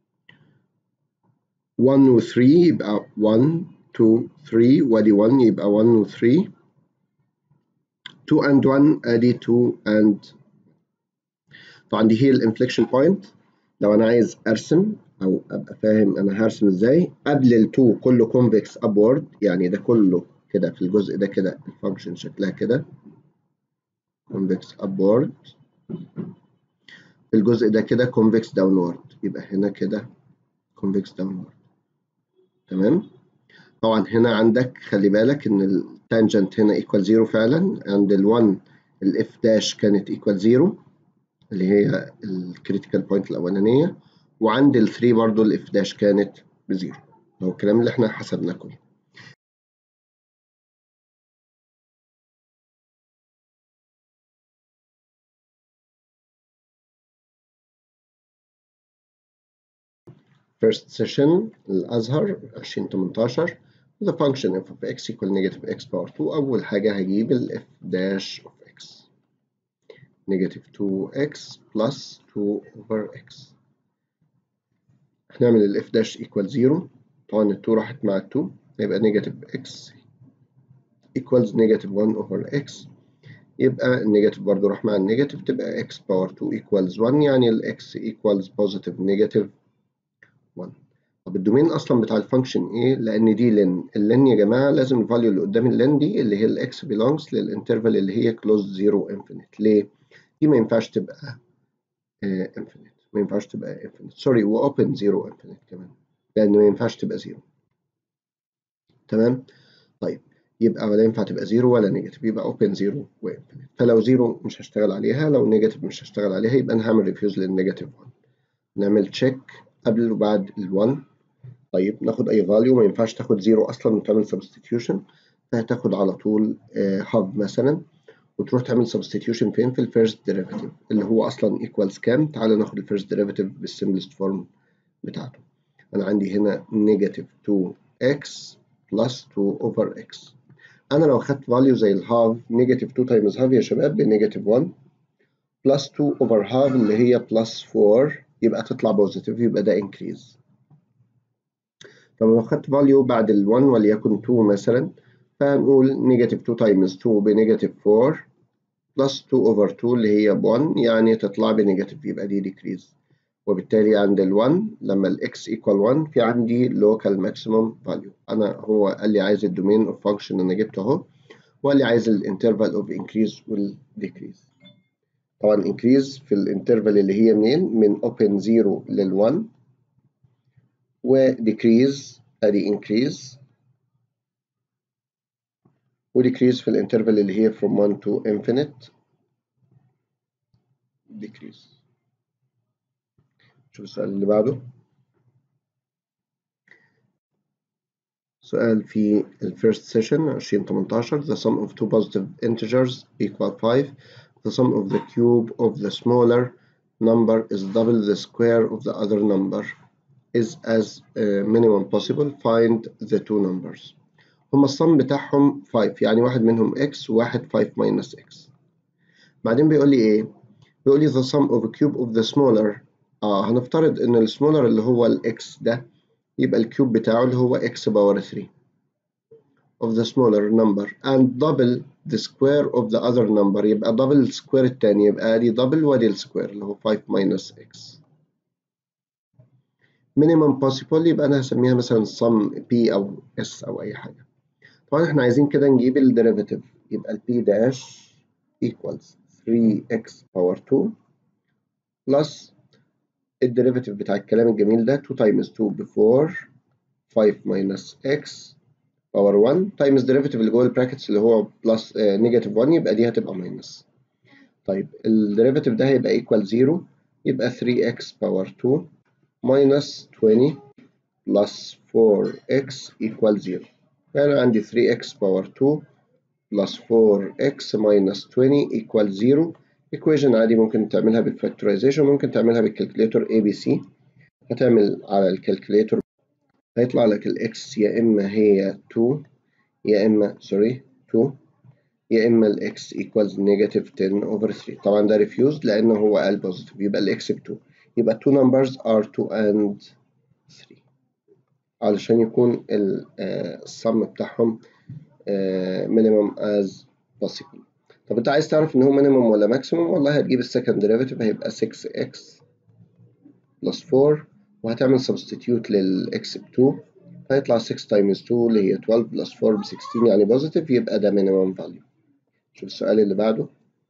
1 و 3 يبقى 1 2 3 وادي 1 يبقى 1 و 3 2 and 1 ادي 2 and طبعا دي هي الانفليكشن بوينت لو انا عايز ارسم او ابقى فاهم انا هرسم ازاي قبل ال 2 كله كونفكس ابورد يعني ده كله كده في الجزء ده كده الفانكشن شكلها كده كونفكس ابورد في الجزء ده كده كونفكس داونورد يبقى هنا كده كونفكس داونورد تمام طبعا هنا عندك خلي بالك ان التانجنت هنا ايكوال زيرو فعلا عند ال1 الاف داش كانت ايكوال زيرو اللي هي الكريتيكال بوينت الاولانيه وعند ال3 برضو الاف داش كانت بزيرو هو الكلام اللي احنا حسبناه كله first session الأزهر 2018 the function f of x equal negative x power 2 أول حاجة هجيب ال f dash of x negative 2x plus 2 over x هنعمل ال f dash equal 0 طبعا ال 2 راحت مع ال 2 هيبقى negative x equals negative 1 over x يبقى النيجاتيف برضه راح مع النيجاتيف تبقى x باور 2 equals 1 يعني ال x equals positive negative 1 طب الدومين اصلا بتاع الفانكشن ايه؟ لان دي لن اللن يا جماعه لازم الفاليو اللي قدام اللن دي اللي هي الاكس belongs للانترفال اللي هي closed 0 infinite ليه؟ دي ما ينفعش تبقى infinite ما ينفعش تبقى infinite سوري واوبن 0 infinite كمان لان ما ينفعش تبقى 0 تمام؟ طيب يبقى ولا ينفع تبقى 0 ولا نيجاتيف يبقى اوبن 0 وانفينيت فلو 0 مش هشتغل عليها لو نيجاتيف مش هشتغل عليها يبقى انا هعمل ريفيوز للنيجاتيف 1 نعمل تشيك قبل وبعد ال 1 طيب ناخد اي فاليو ما ينفعش تاخد 0 اصلا وتعمل سبستيتيوشن فهتاخد على طول هاف مثلا وتروح تعمل سبستيتيوشن فين في الفيرست ديريفيتيف اللي هو اصلا ايكوالز كام تعالى ناخد الفيرست ديريفيتيف بالسمبلست فورم بتاعته انا عندي هنا نيجاتيف 2x بلس 2 اوفر x انا لو خدت فاليو زي الهاف نيجاتيف 2 تايمز هاف يا شباب بنيجاتيف 1 بلس 2 اوفر هاف اللي هي بلس 4 يبقى تطلع بوزيتيف يبقى ده انكريز طب لو خدت فاليو بعد ال 1 وليكن 2 مثلا فهنقول نيجاتيف 2 تايمز 2 بنيجاتيف 4 بلس 2 اوفر 2 اللي هي ب 1 يعني تطلع بنيجاتيف يبقى دي ديكريز وبالتالي عند ال 1 لما ال x equal 1 في عندي local maximum value انا هو قال لي عايز الدومين اوف فانكشن انا جبته اهو وقال لي عايز الانترفال اوف increase وال decrease طبعا increase في الانترفال اللي هي منين من open 0 لل 1 و decrease ادي increase و decrease في الانترفال اللي هي from 1 to infinite decrease شوف السؤال اللي بعده سؤال في ال first session 2018 the sum of two positive integers equal 5 the sum of the cube of the smaller number is double the square of the other number is as uh, minimum possible find the two numbers هما الصم بتاعهم 5 يعني واحد منهم x وواحد 5 minus x بعدين بيقول لي ايه بيقول لي the sum of a cube of the smaller اه هنفترض ان السمولر اللي هو الاكس ده يبقى الكيوب بتاعه اللي هو x باور 3 of the smaller number and double the square of the other number يبقى double السكوير التاني يبقى ادي double وادي السكوير اللي هو 5 minus x minimum possible يبقى انا هسميها مثلا sum p او s او اي حاجه طبعا احنا عايزين كده نجيب الديريفيتيف يبقى ال p dash equals 3x power 2 plus الديريفيتيف بتاع الكلام الجميل ده 2 times 2 ب 4 5 minus x باور 1 تايمز ديريفيتيف اللي جوه البراكتس اللي هو بلس نيجاتيف 1 يبقى دي هتبقى ماينس طيب الديريفيتيف ده هيبقى ايكوال 0 يبقى 3x باور 2 minus 20 plus 4x equal 0 يعني عندي 3x باور 2 plus 4x minus 20 equal 0 equation عادي ممكن تعملها بالفاكتورايزيشن ممكن تعملها بالكالكوليتور ABC هتعمل على الكالكوليتور هيطلع لك الاكس يا اما هي 2 يا اما سوري 2 يا اما الاكس equals نيجاتيف 10 over 3 طبعا ده ريفيوزد لانه هو قال بوزيتيف يبقى الاكس ب 2 يبقى two numbers are 2 and 3 علشان يكون السم بتاعهم minimum as possible طب انت عايز تعرف ان هو minimum ولا maximum والله هتجيب السكند ديريفيتيف هيبقى 6x plus 4 وهتعمل substitute للx ب 2 هيطلع 6 times 2 اللي هي 12 plus 4 ب 16 يعني positive يبقى ده minimum value شوف السؤال اللي بعده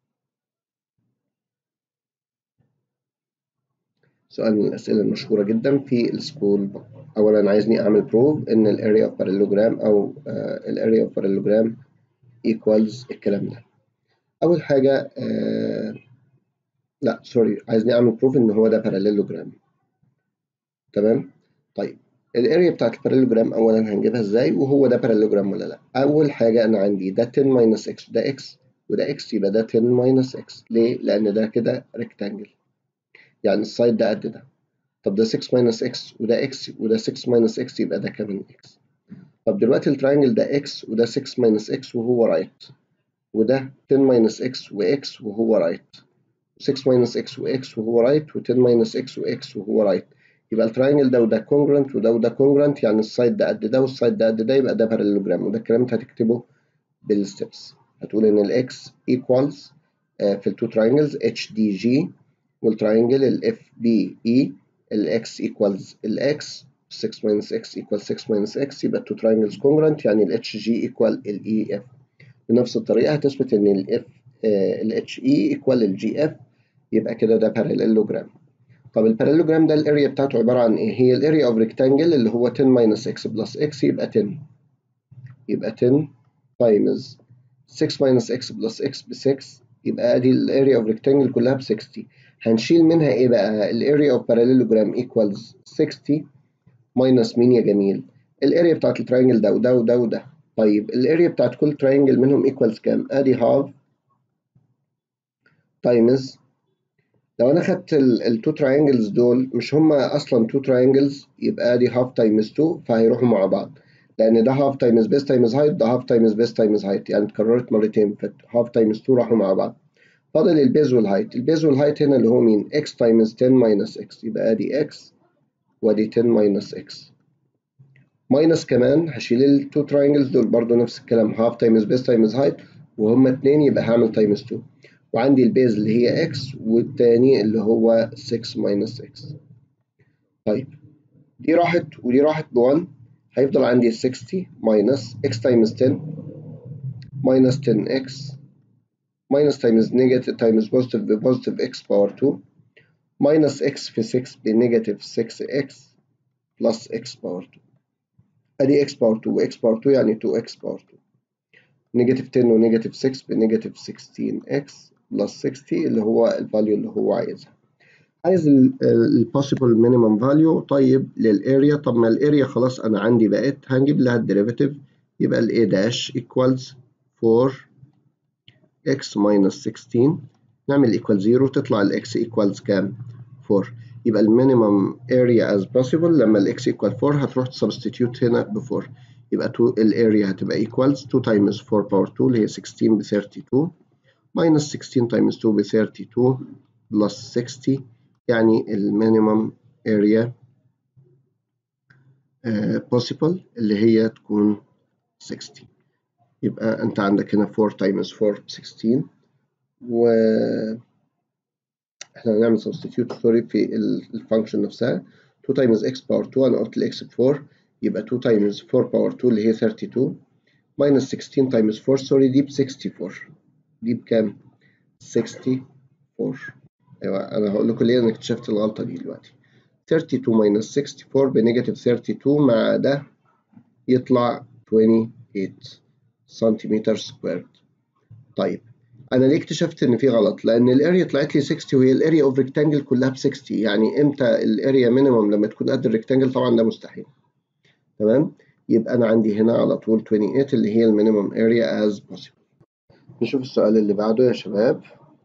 سؤال من الأسئلة المشهورة جدا في السكول أولا عايزني أعمل بروف إن ال area of parallelogram أو ال area of parallelogram equals الكلام ده أول حاجة آه لا سوري عايزني أعمل بروف إن هو ده parallelogram تمام طيب الاريا بتاعت الباراليلوجرام اولا هنجيبها ازاي وهو ده باراليلوجرام ولا لا اول حاجه انا عندي ده 10 ماينس اكس ده اكس وده اكس يبقى ده 10 ماينس اكس ليه لان ده كده ريكتانجل يعني السايد ده قد ده طب ده 6 ماينس اكس وده اكس وده 6 ماينس اكس يبقى ده كمان اكس طب دلوقتي التراينجل ده اكس وده 6 ماينس اكس وهو رايت وده 10 ماينس اكس واكس وهو رايت 6 ماينس اكس واكس وهو رايت و10 ماينس اكس واكس وهو رايت يبقى التراينجل ده وده كونجرنت وده وده كونجرنت يعني السايد ده قد ده والسايد ده قد ده يبقى ده باراليلوجرام وده الكلام انت هتكتبه بالستبس هتقول ان الاكس equals في التو تراينجلز اتش دي جي والتراينجل الاف بي اي الاكس equals الاكس 6 minus x equals 6 minus x يبقى التو تراينجلز congruent يعني ال HG equal ال EF بنفس الطريقة هتثبت إن ال F ال HE equal ال GF يبقى كده ده parallelogram طب الباراليلوجرام ده الاريا بتاعته عبارة عن إيه؟ هي الاريا اوف ريكتانجل اللي هو 10 minus x plus x يبقى 10 يبقى 10 times 6 minus x plus x ب 6 يبقى ادي الاريا اوف ريكتانجل كلها ب 60 هنشيل منها ايه بقى؟ الاريا اوف باراليلوجرام equals 60 ماينس مين يا جميل؟ الاريا بتاعت التراينجل ده وده وده وده طيب الاريا بتاعت كل تراينجل منهم ايكوالز كام؟ ادي هاف تايمز لو انا خدت التو تراينجلز دول مش هما اصلا تو تراينجلز يبقى ادي هاف تايمز 2 فهيروحوا مع بعض لان ده هاف تايمز بيس تايمز هايت ده هاف تايمز بيس تايمز هايت يعني اتكررت مرتين فهاف تايمز 2 راحوا مع بعض فاضل البيز والهايت البيز والهايت هنا اللي هو مين؟ x تايمز 10 ماينس x يبقى ادي x وادي 10 ماينس x ماينس كمان هشيل التو تراينجلز دول برضو نفس الكلام هاف تايمز بيس تايمز هايت وهما اتنين يبقى هعمل تايمز 2 وعندي البيز اللي هي x والتاني اللي هو 6 ماينس x طيب دي راحت ودي راحت ب 1 هيفضل عندي 60 ماينس x تايمز 10 ماينس 10x ماينس تايمز نيجاتيف تايمز بوزيتيف ببوزيتيف x باور 2 ماينس x في 6 بنيجاتيف 6x بلس x باور 2 ادي x باور 2 و x باور 2 يعني 2x باور 2 نيجاتيف 10 ونيجاتيف 6 بنيجاتيف 16x بلس 60 اللي هو الفاليو اللي هو عايزها عايز البوسيبل مينيمم فاليو طيب للاريا طب ما الاريا خلاص انا عندي بقت هنجيب لها الديريفيتيف يبقى ال a داش equals 4 x minus 16 نعمل equal 0 تطلع ال x equals كام 4 يبقى المينيمم area as possible لما ال x equal 4 هتروح تسبستيتيوت هنا ب 4 يبقى الاريا هتبقى equals 2 times 4 power 2 اللي هي 16 ب 32 minus 16 times 2 ب 32 plus 60 يعني المينيمم area uh, possible اللي هي تكون 60 يبقى انت عندك هنا 4 times 4 ب 16 و احنا هنعمل substitute سوري في الفانكشن نفسها 2 times x power 2 انا قلت ال x ب 4 يبقى 2 times 4 power 2 اللي هي 32 minus 16 times 4 سوري دي ب 64 دي بكام؟ 64 ايوه انا هقول لكم ليه انا اكتشفت الغلطه دي دلوقتي 32 minus 64 بنيجاتيف 32 مع ده يطلع 28 سنتيمتر سكويرد طيب انا ليه اكتشفت ان في غلط لان الاريا طلعت لي 60 وهي الاريا اوف ريكتانجل كلها ب 60 يعني امتى الاريا مينيمم لما تكون قد الريكتانجل طبعا ده مستحيل تمام يبقى انا عندي هنا على طول 28 اللي هي المينيمم اريا از بوسيبل نشوف السؤال اللي بعده يا شباب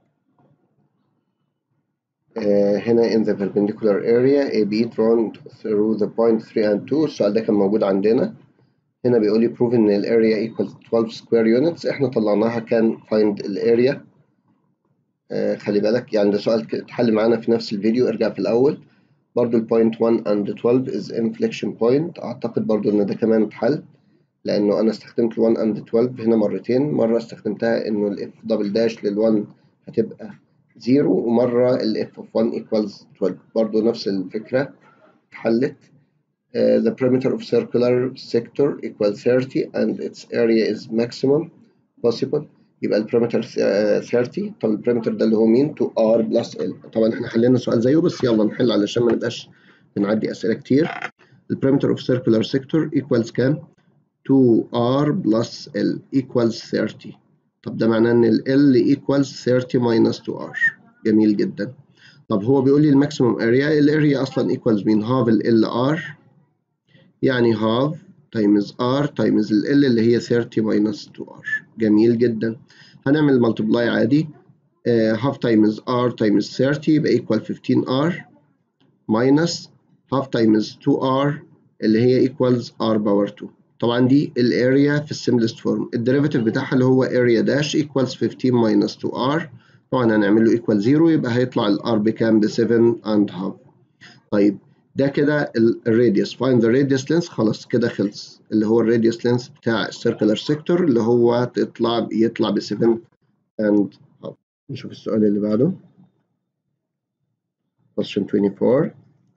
آه هنا in the perpendicular area AB drawn through the point 3 and 2 السؤال ده كان موجود عندنا هنا بيقول لي prove ان الاريا equals 12 square units احنا طلعناها كان find الاريا آه خلي بالك يعني ده سؤال اتحل معانا في نفس الفيديو ارجع في الاول برضو البوينت 1 and 12 is inflection point اعتقد برضو ان ده كمان اتحل لانه انا استخدمت ال 1 and 12 هنا مرتين مره استخدمتها انه الاف دبل داش لل 1 هتبقى 0 ومره الاف اوف 1 equals 12 برضو نفس الفكره اتحلت Uh, the perimeter of circular sector equals 30 and its area is maximum possible يبقى البريمتر 30 طب البريمتر ده اللي هو مين 2r plus l طبعا احنا حلينا سؤال زيه بس يلا نحل علشان ما نبقاش بنعدي اسئله كتير البريمتر of circular sector equals كام 2r plus l equals 30 طب ده معناه ان ال l equals 30 minus 2r جميل جدا طب هو بيقول لي الماكسيموم اريا الاريا اصلا equals مين half ال r يعني half times r times ال l اللي هي 30 minus 2r جميل جدا هنعمل multiply عادي uh, half times r times 30 يبقى equal 15r minus half times 2r اللي هي equals r power 2 طبعا دي الاريا في السمبلست فورم الديريفيتيف بتاعها اللي هو اريا داش equals 15 minus 2r طبعا هنعمل له equal 0 يبقى هيطلع الار بكام ب 7 and half طيب ده كده الراديوس find the radius length خلاص كده خلص اللي هو الراديوس لينس بتاع السيركلر سيكتور اللي هو تطلع يطلع ب 7 and نشوف السؤال اللي بعده question 24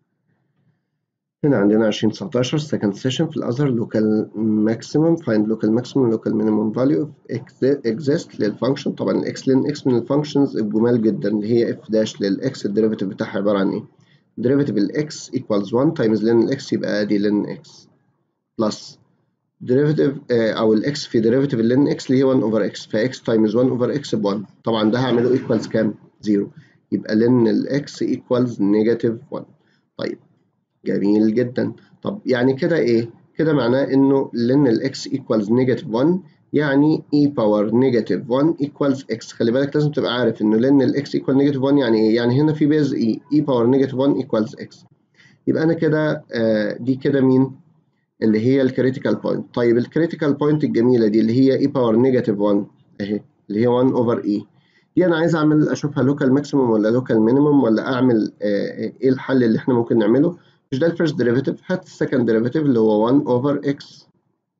هنا عندنا 2019 second session في الأزهر local maximum find local maximum local minimum value of exist للفانكشن طبعا الاكس لان اكس من الفانكشنز الجمال جدا اللي هي اف داش للاكس الديريفيتيف بتاعها عبارة عن ايه؟ derivative الاكس equals 1 times لن الاكس يبقى ادي لن اكس plus derivative آه او الاكس في derivative لن اكس اللي هي 1 over x فx times 1 over x ب 1 طبعا ده هعمله equals كام؟ 0 يبقى لن الاكس equals negative 1 طيب جميل جدا طب يعني كده ايه؟ كده معناه انه لن الاكس equals negative 1 يعني e power negative 1 equals x خلي بالك لازم تبقى عارف انه لان الاكس equal negative 1 يعني ايه؟ يعني هنا في بيز e e power negative 1 equals x يبقى انا كده آه دي كده مين؟ اللي هي الكريتيكال بوينت طيب الكريتيكال بوينت الجميله دي اللي هي e power negative 1 اهي اللي هي 1 over e دي انا عايز اعمل اشوفها لوكال ماكسيموم ولا لوكال مينيموم ولا اعمل آه ايه الحل اللي احنا ممكن نعمله؟ مش ده الفيرست ديريفيتيف هات السكند ديريفيتيف اللي هو 1 over x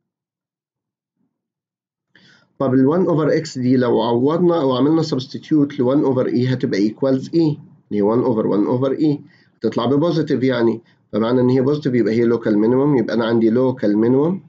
طب ال 1 over x دي لو عوضنا او عملنا سبستيتيوت ل 1 over e هتبقى equals e اللي هي 1 over 1 over e هتطلع ببوزيتيف يعني فمعنى ان هي بوزيتيف يبقى هي لوكال مينيموم يبقى انا عندي لوكال مينيموم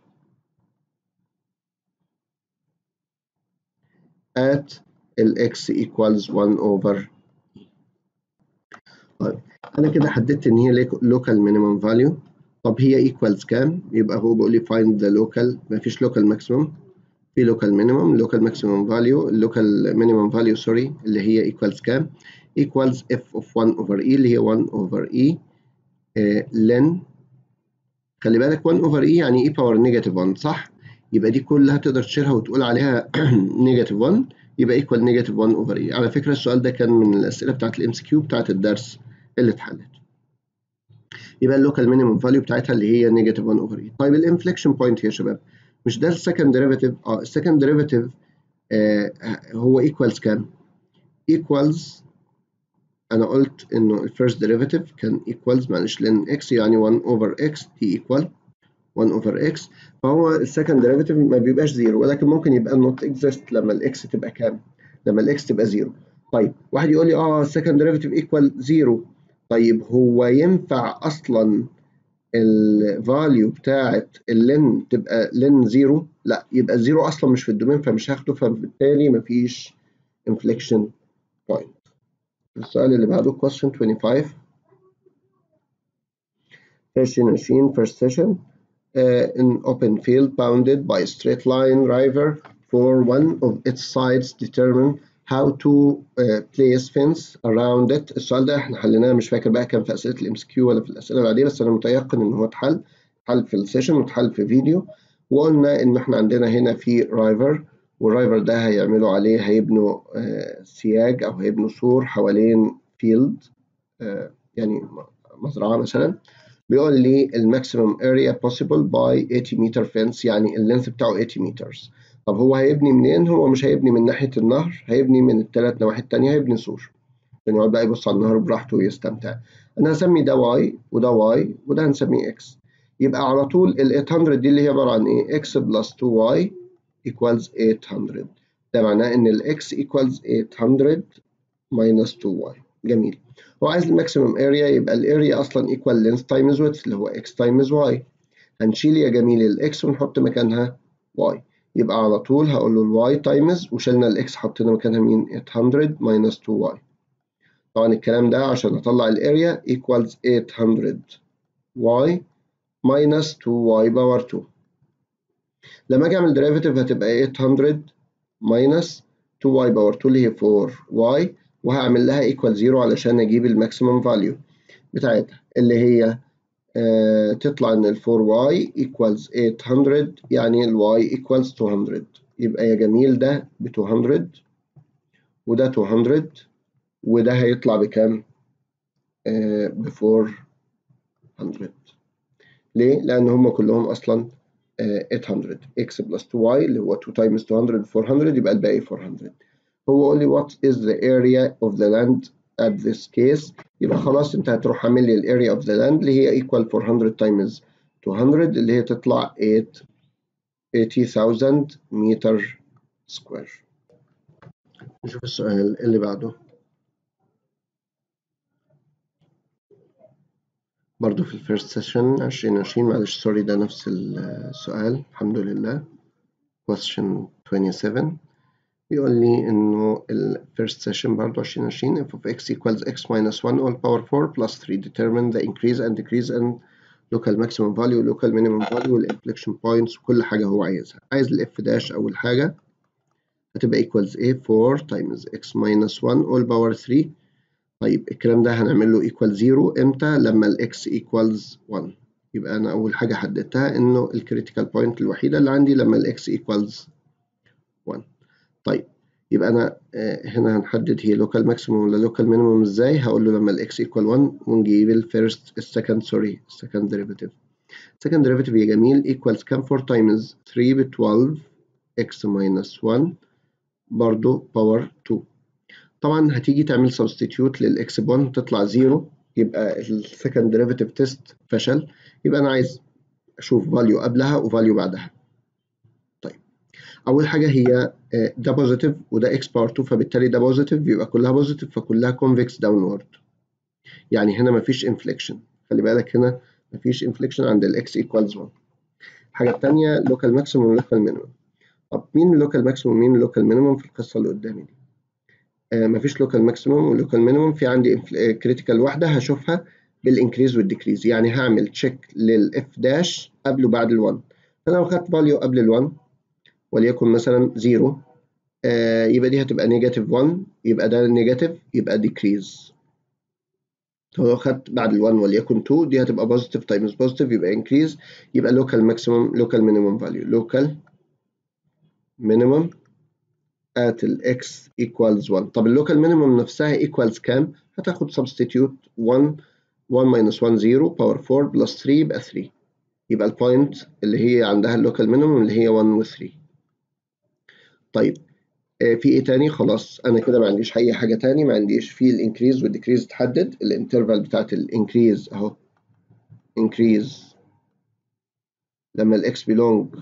at ال x equals 1 over e طيب انا كده حددت ان هي لوكال مينيموم فاليو طب هي equals كام يبقى هو بيقول لي find the local مفيش لوكال ماكسيموم في لوكال مينيموم لوكال ماكسيموم فاليو اللوكال مينيموم فاليو سوري اللي هي equals كام equals f of 1 over e اللي هي 1 over e آه len خلي بالك 1 over e يعني e power negative 1 صح يبقى دي كلها تقدر تشيلها وتقول عليها negative 1 يبقى equal negative 1 over e على فكرة السؤال ده كان من الأسئلة بتاعت الام سي كيو بتاعت الدرس اللي اتحلت يبقى اللوكال مينيموم فاليو بتاعتها اللي هي نيجاتيف 1 اوفر اي طيب الانفليكشن بوينت يا شباب مش ده السكند ديريفيتيف اه السكند ديريفيتيف آه هو ايكوالز كام ايكوالز انا قلت انه الفيرست ديريفيتيف كان ايكوالز معلش لان اكس يعني 1 اوفر اكس دي ايكوال 1 اوفر اكس فهو السكند ديريفيتيف ما بيبقاش زيرو ولكن ممكن يبقى نوت اكزيست لما الاكس تبقى كام لما الاكس تبقى زيرو طيب واحد يقول لي اه السكند ديريفيتيف ايكوال زيرو طيب هو ينفع اصلا الفاليو بتاعت اللين تبقى لين زيرو لا يبقى الزيرو اصلا مش في الدومين فمش هاخده فبالتالي مفيش انفليكشن بوينت السؤال اللي بعده question 25 2020 first session uh, an open field bounded by a straight line river for one of its sides determine how to uh, place fence around it السؤال ده احنا حليناه مش فاكر بقى كان في اسئله الام اس كيو ولا في الاسئله العاديه بس انا متيقن ان هو اتحل اتحل في السيشن واتحل في فيديو وقلنا ان احنا عندنا هنا في رايفر والرايفر ده هيعملوا عليه هيبنوا آه سياج او هيبنوا سور حوالين فيلد آه يعني مزرعه مثلا بيقول لي الماكسيمم اريا possible by 80 متر فينس يعني اللينث بتاعه 80 مترز طب هو هيبني منين؟ هو مش هيبني من ناحية النهر هيبني من الثلاث نواحي التانية هيبني سور عشان يقعد بقى يبص على النهر براحته ويستمتع أنا هسمي ده واي وده واي وده هنسميه اكس يبقى على طول ال 800 دي اللي هي عبارة عن إيه؟ اكس بلس 2 واي equals 800 ده معناه إن الاكس equals 800 minus 2 واي جميل هو عايز الماكسيمم اريا يبقى الاريا أصلا equal length times width اللي هو x times y هنشيل يا جميل الاكس ونحط مكانها y يبقى على طول هقول له الواي تايمز وشلنا الاكس حطينا مكانها مين 800 minus 2 واي طبعا الكلام ده عشان اطلع الاريا equals 800 واي minus 2 واي باور 2 لما اجي اعمل ديريفيتيف هتبقى 800 minus 2 واي باور 2 اللي هي 4 واي وهعمل لها equal 0 علشان اجيب الماكسيمم فاليو بتاعتها اللي هي Uh, تطلع ان ال 4y equals 800 يعني ال y equals 200 يبقى يا جميل ده ب 200 وده 200 وده هيطلع بكام؟ uh, ب 400 ليه؟ لأن هم كلهم أصلا uh, 800 x plus 2y اللي هو 2 times 200 400 يبقى الباقي 400 هو قال لي what is the area of the land at this case يبقى خلاص انت هتروح عامل لي الاريا اوف ذا لاند اللي هي equal 400 times 200 اللي هي تطلع 8 80000 متر سكوير نشوف السؤال اللي بعده برضو في الفيرست سيشن 2020 معلش سوري ده نفس السؤال الحمد لله question 27 بيقول لي إنه ال first session برضه 2020 f of x equals x minus 1 all power 4 plus 3 determine the increase and decrease and local maximum value local minimum value والinflection points وكل حاجة هو عايزها عايز ال f dash أول حاجة هتبقى equals a 4 times x minus 1 all power 3 طيب الكلام ده هنعمل له equal 0 امتى لما ال x equals 1 يبقى أنا أول حاجة حددتها إنه الكريتيكال بوينت الوحيدة اللي عندي لما ال x equals 1 طيب يبقى أنا هنا هنحدد هي local maximum ولا local minimum إزاي هقول له لما ال x equal 1 ونجيب ال first السكند سوري السكند derivative second derivative يا جميل equals كام 4 times 3 ب 12 x minus 1 برضو power 2 طبعا هتيجي تعمل substitute لل x ب 1 تطلع 0 يبقى السكند derivative تيست فشل يبقى أنا عايز أشوف value قبلها و value بعدها طيب أول حاجة هي ده بوزيتيف وده x باور 2 فبالتالي ده بوزيتيف يبقى كلها بوزيتيف فكلها convex downward يعني هنا مفيش inflection خلي بالك هنا مفيش inflection عند ال x equals 1 الحاجة التانية local maximum و local minimum طب مين local maximum ومين local minimum في القصة اللي قدامي دي آه مفيش local maximum و local minimum في عندي critical واحدة هشوفها بالانكريز والديكريز يعني هعمل تشيك لل f داش قبل وبعد ال 1 فأنا لو خدت value قبل ال 1 وليكن مثلا 0 آه يبقى دي هتبقى نيجاتيف 1 يبقى ده نيجاتيف يبقى ديكريز لو خدت بعد ال 1 وليكن 2 دي هتبقى بوزيتيف تايمز بوزيتيف يبقى انكريز يبقى لوكال ماكسيمم لوكال مينيمم فاليو لوكال مينيمم at ال x equals 1 طب اللوكال مينيمم نفسها equals كام؟ هتاخد substitute 1 1 minus 1 0 power 4 plus 3 يبقى 3 يبقى البوينت اللي هي عندها اللوكال مينيمم اللي هي 1 و 3 طيب آه في ايه تاني خلاص انا كده ما عنديش اي حاجه تاني ما عنديش في الانكريز والديكريز اتحدد الانترفال بتاعت الانكريز اهو انكريز لما الاكس belong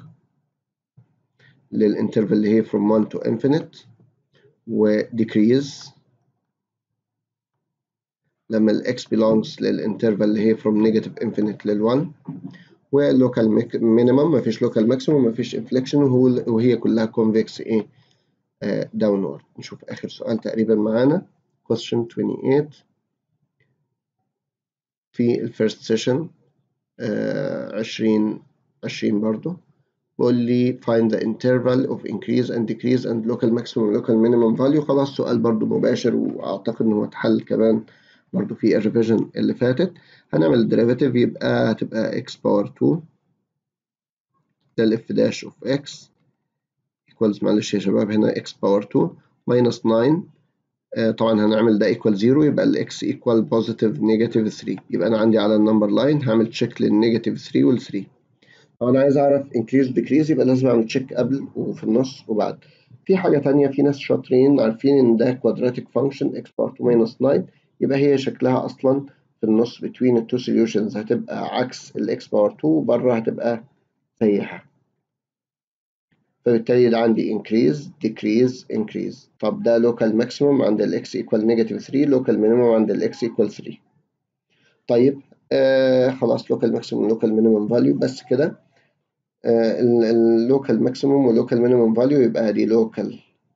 للانترفال اللي هي from 1 to infinite و decrease لما الاكس belongs للانترفال اللي هي from negative infinite لل 1 ولوكال مينيمم مفيش لوكال ماكسيموم مفيش انفليكشن وهي كلها كونفكس ايه داونورد uh, نشوف اخر سؤال تقريبا معانا question 28 في الفيرست سيشن عشرين عشرين برضو بيقول لي find the interval of increase and decrease and local maximum local minimum value خلاص سؤال برضو مباشر واعتقد ان هو اتحل كمان برضو في الريفيجن اللي فاتت هنعمل الديريفاتيف يبقى هتبقى x باور 2 ده ال f dash of x equals معلش يا شباب هنا x باور 2 minus 9 آه طبعا هنعمل ده equal 0 يبقى ال x equal positive negative 3 يبقى انا عندي على النمبر لاين هعمل تشيك للنيجاتيف 3 وال 3 طب انا عايز اعرف increase decrease يبقى لازم اعمل تشيك قبل وفي النص وبعد في حاجة تانية في ناس شاطرين عارفين ان ده quadratic function x باور 2 minus 9 يبقى هي شكلها اصلا في النص between the two solutions هتبقى عكس ال x باور 2 وبره هتبقى زيها فبالتالي ده عندي increase decrease increase طب ده local maximum عند ال x equal negative 3 local minimum عند ال x equal 3 طيب آه خلاص local maximum local minimum value بس كده آه ال local maximum و local minimum value يبقى دي local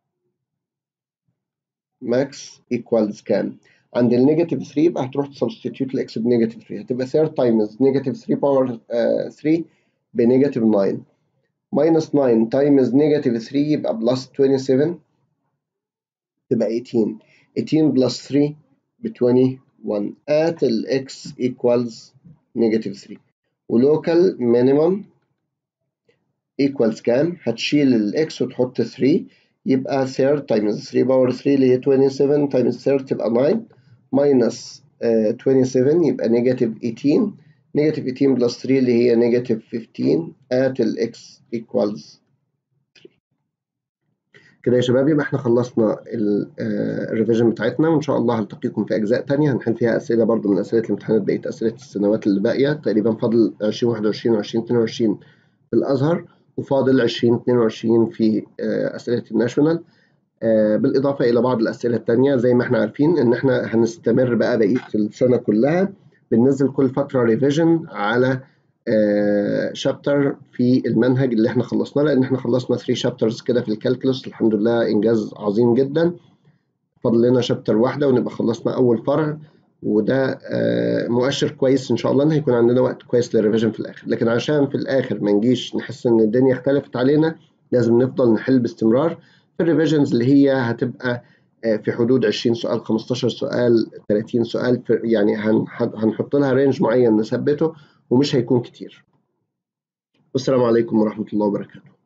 max equals كام عند النيجاتيف 3 يبقى هتروح تسبستيتيوت الاكس بنيجاتيف 3 هتبقى 3 تايمز نيجاتيف 3 باور 3 بنيجاتيف 9 minus 9 times negative 3 يبقى plus 27 تبقى 18 18 plus 3 ب 21 at ال x equals negative 3 ولوكال minimum equals كام؟ هتشيل ال x وتحط 3 يبقى 3 times 3 باور 3 اللي هي 27 times 3 تبقى 9 minus uh, 27 يبقى negative 18 negative 18 plus 3 اللي هي negative 15 at ال x equals 3 كده يا شباب يبقى احنا خلصنا الريفيجن بتاعتنا وان شاء الله هلتقيكم في اجزاء تانية هنحل فيها اسئله برضو من اسئله الامتحانات بقيه اسئله السنوات اللي باقيه تقريبا فاضل 2021 و 2022 في الازهر وفاضل 2022 في اسئله الناشونال بالاضافه الى بعض الاسئله التانية زي ما احنا عارفين ان احنا هنستمر بقى بقيه السنه كلها بننزل كل فتره ريفيجن على شابتر في المنهج اللي احنا خلصناه لان احنا خلصنا 3 شابترز كده في الكالكولس الحمد لله انجاز عظيم جدا فاضل لنا شابتر واحده ونبقى خلصنا اول فرع وده مؤشر كويس ان شاء الله ان هيكون عندنا وقت كويس للريفيجن في الاخر لكن عشان في الاخر ما نجيش نحس ان الدنيا اختلفت علينا لازم نفضل نحل باستمرار في الريفيجنز اللي هي هتبقى في حدود 20 سؤال 15 سؤال 30 سؤال يعني هنحط لها رينج معين نثبته ومش هيكون كتير والسلام عليكم ورحمة الله وبركاته